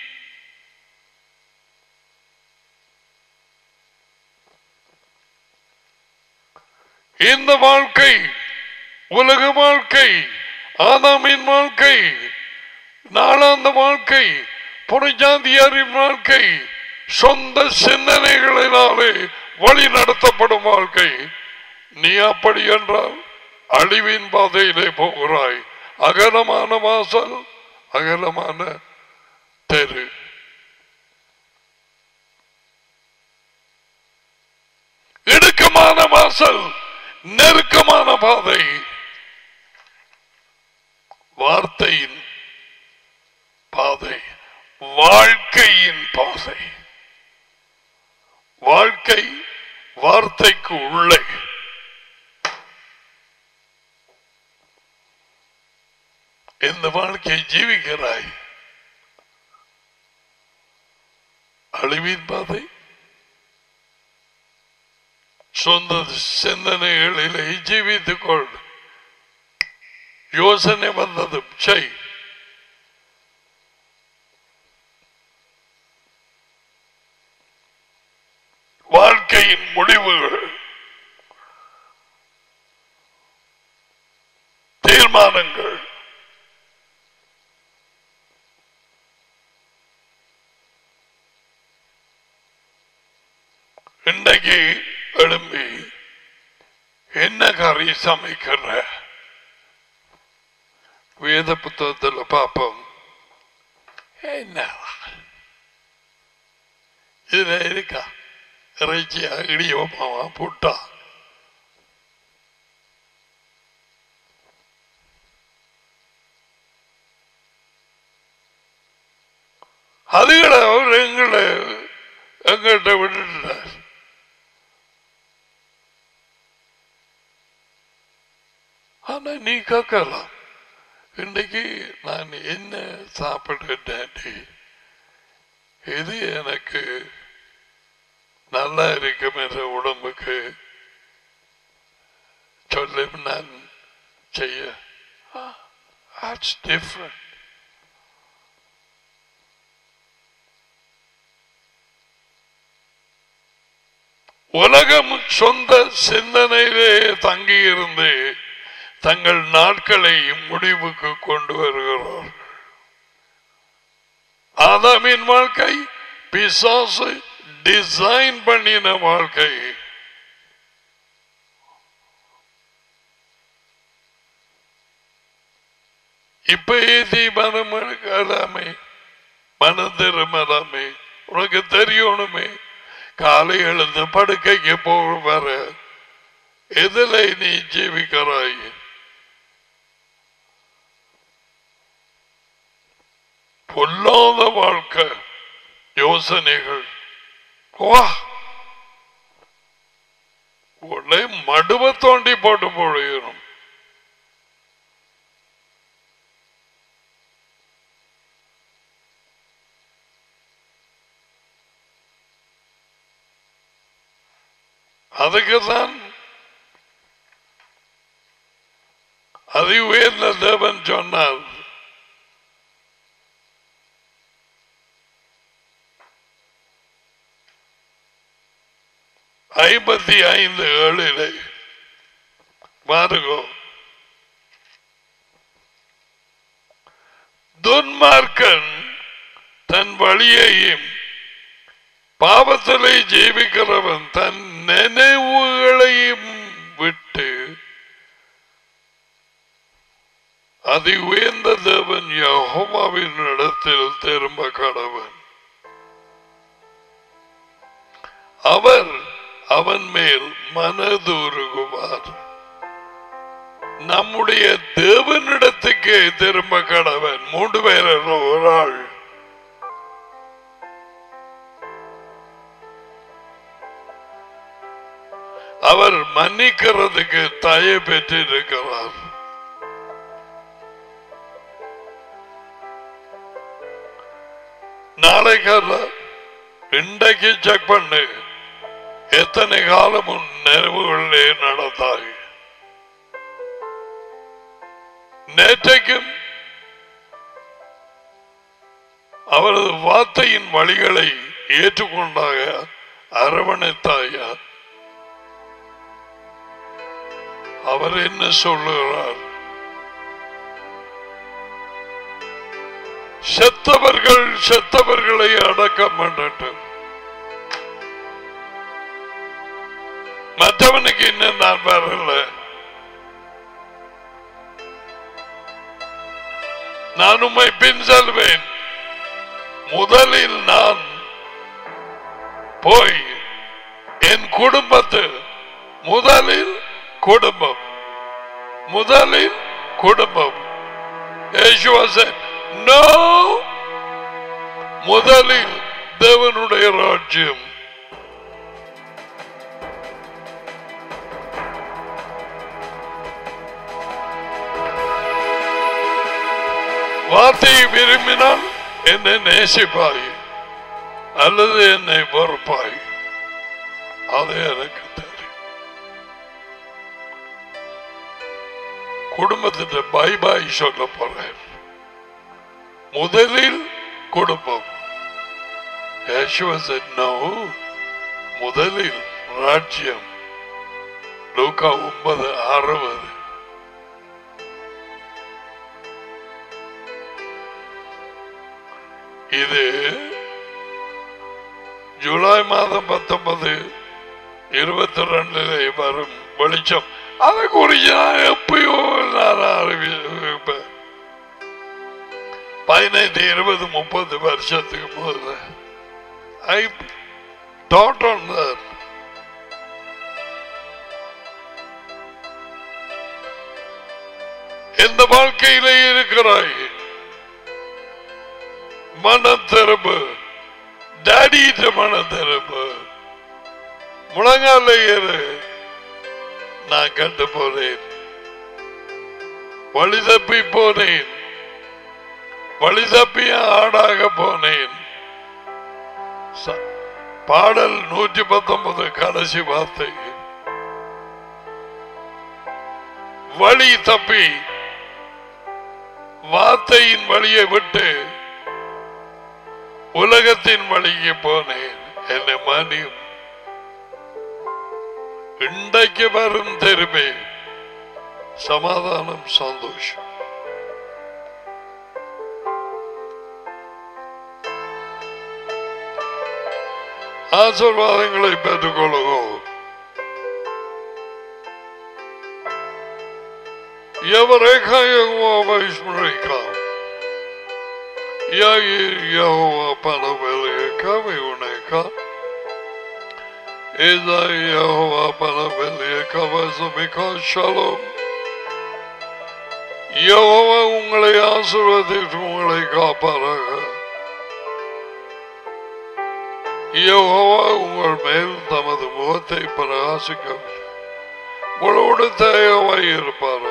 A: இந்த வாழ்க்கை உலக வாழ்க்கை ஆதாமின் வாழ்க்கை நாளாந்த வாழ்க்கை புறஜாதியாரின் வாழ்க்கை சொந்த சிந்தனைகளினாலே வழி நடத்தப்படும் வாழ்க்கை நீ அப்படி என்றால் அழிவின் பாதையிலே போகிறாய் அகலமான வாசல் அகலமான தெரு இடுக்கமான வாசல் நெருக்கமான பாதை வார்த்தையின் பாதை வாழ்க்கையின் பாதை வாழ்க்கை வார்த்தைக்கு உள்ளே இந்த வாழ்க்கையை ஜீவிக்கிறாய் அழிவின் பாதை சொந்த சிந்தனைகளிலே ஜீவித்துக் கொள் யோசனை வந்தது செய் வாழ்க்கையின் முடிவுகள் தீர்மானங்கள் இன்றைக்கு எழும்பி என்ன கறி சமைக்கிற வேத புத்தகத்தில் பார்ப்போம் என்ன இதுல இருக்கா இறைச்சியா இடியோமாவா புட்டா அதுகளை அவர் எங்களை எங்கள்கிட்ட விட்டுட்டார் ஆனா நீ கேட்கலாம் இன்னைக்கு நான் என்ன சாப்பிடுறேன் எது எனக்கு நல்லா இருக்கும் என்ற உடம்புக்கு சொல்லி நான் செய்ய that's different உலகம் சொந்த சிந்தனையிலே தங்கியிருந்து தங்கள் நாட்களை முடிவுக்கு கொண்டு வருகிறார் ஆதாமின் வாழ்க்கை பிசாசு டிசைன் பண்ணின வாழ்க்கை இப்பயே நீ மனம் எடுக்கலாமே மனம் திரும்பலாமே உனக்கு தெரியணுமே காலை எழுந்து படுக்கைக்கு போக வர எதில் நீ ஜீவிக்கிறாய் பொல்லாத வாழ்க்கை யோசனைகள் வா இல்லை, மடுவை தோண்டி போட்டு பொழியணும் அதுக்குதான் அதி உயர்ந்த தேவன் சொன்னார் ஐம்பத்தி ஐந்து ஏழிலே பாருங்கோ துன்மார்க்கன் தன் வழியையும் பாவத்திலே ஜீவிக்கிறவன் தன் நினைவுகளையும் விட்டு அதி உயர்ந்த தேவன் யஹோவாவின் இடத்தில் திரும்ப கடவன் அவர் அவன் மேல் மனதுருகுவார் நம்முடைய தேவனிடத்துக்கு திரும்ப கடவன் மூன்று பேர் ஒரு ஆள் அவர் மன்னிக்கிறதுக்கு தயை பெற்றிருக்கிறார் நாளைக்கு இன்றைக்கு செக் பண்ணு எத்தனை காலம் உன் நினைவுகளிலே நடந்தாய் நேற்றைக்கும் அவரது வார்த்தையின் வழிகளை ஏற்றுக்கொண்டாக அரவணைத்தாயா அவர் என்ன சொல்லுகிறார் செத்தவர்கள் செத்தவர்களை அடக்கம் பண்ணட்டும் மற்றவனுக்கு இன்னும் நான் வரல நான் உம்மை பின் செல்வேன் முதலில் நான் போய் என் குடும்பத்து முதலில் குடும்பம் முதலில் குடும்பம் Yeshua said, no முதலில் தேவனுடைய ராஜ்யம் வார்த்தையை விரும்பினால் என்னை நேசிப்பாய் அல்லது என்னை பொறுப்பாய் அது எனக்கு தெரியும் குடும்பத்திட்ட பை பாய் சொல்ல போறேன் முதலில் குடும்பம் Yeshua said, no முதலில் ராஜ்யம் லூக்கா ஒன்பது அறுபது இது ஜூலை மாதம் பத்தொன்பது இருபத்தி ரெண்டுல வரும் வெளிச்சம் அதை குறிச்சு நான் எப்பயோ நான் அறிவிப்பேன் பதினைந்து இருபது முப்பது வருஷத்துக்கு முதல்ல ஐ thought on that. எந்த வாழ்க்கையிலே இருக்கிறாய் மனம் திரும்பு டாடிட்ட மனம் திரும்பு முழங்கால ஏறு நான் கண்டு போனேன் வழி தப்பி போனேன் வழி தப்பிய ஆடாக போனேன் ச- பாடல் நூற்றி பத்தொன்பது கடைசி வார்த்தை வழி தப்பி வார்த்தையின் வழியை விட்டு உலகத்தின் வழிக்கு போனேன் என்னை மன்னியும் இன்றைக்கு வரும் திரும்பி சமாதானம் சந்தோஷம் ஆசீர்வாதங்களை பெற்றுக்கொள்ளுவோம் எவரேக்கா யெகோவாவை ஸ்மரிக்கலாம் யாயிர் யெகோவா பலவெளியக்காவை உனக்கா இதா யெகோவா பலவெளியக்காவை சுமிக்கா ஷலோம் யெகோவா உங்களை ஆசீர்வதித்து உங்களை காப்பாராக யெகோவா உங்கள் மேல் தமது முகத்தை பிரகாசிக்க உங்களோடு தயவாய் இருப்பாராக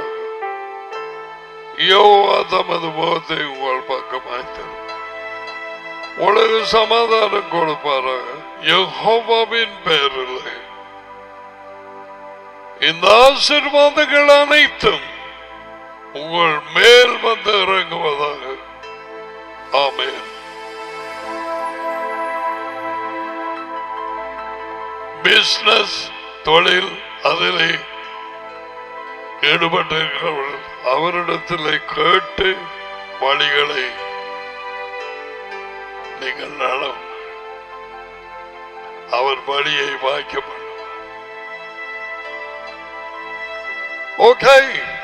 A: யோவா தமது முகத்தை உங்கள் பக்கமாய் தரும் உலக சமாதானம் கொடுப்பாராக யெகோவாவின் பெயரில் இந்த ஆசீர்வாதங்கள் அனைத்தும் உங்கள் மேல் வந்து இறங்குவதாக ஆமென் பிசினஸ் தொழில் அதிலே ஈடுபட்டிருக்கிறவர்கள் அவரிடத்தில் கேட்டு வழிகளை நீங்கள் நடம் அவர் வழியை வாய்க்க பண்ணுவார் ஓகே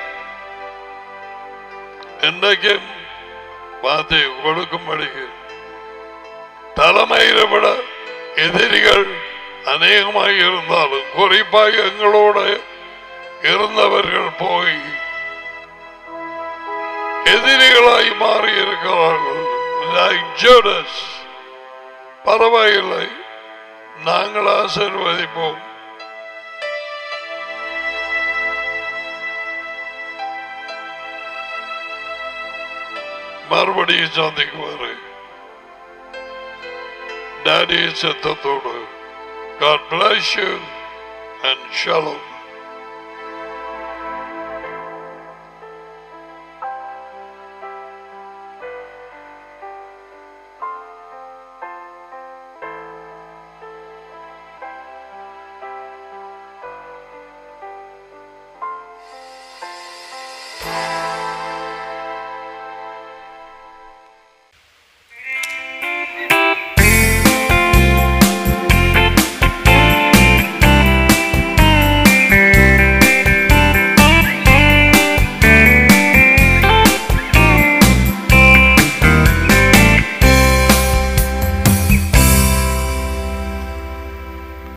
A: இன்றைக்கும் வார்த்தை கொடுக்கும்படி தலைமையில விட எதிரிகள் அநேகமாக இருந்தாலும் குறிப்பாக எங்களோட இருந்தவர்கள் போய் எதிரிகளாய் மாறி இருக்கிறார்கள் Like Judas. பரவாயில்லை நாங்கள் ஆசீர்வதிப்போம் மறுபடியும் சந்திக்குவாரு டாடி சித்தத்தோடு God bless you and shalom.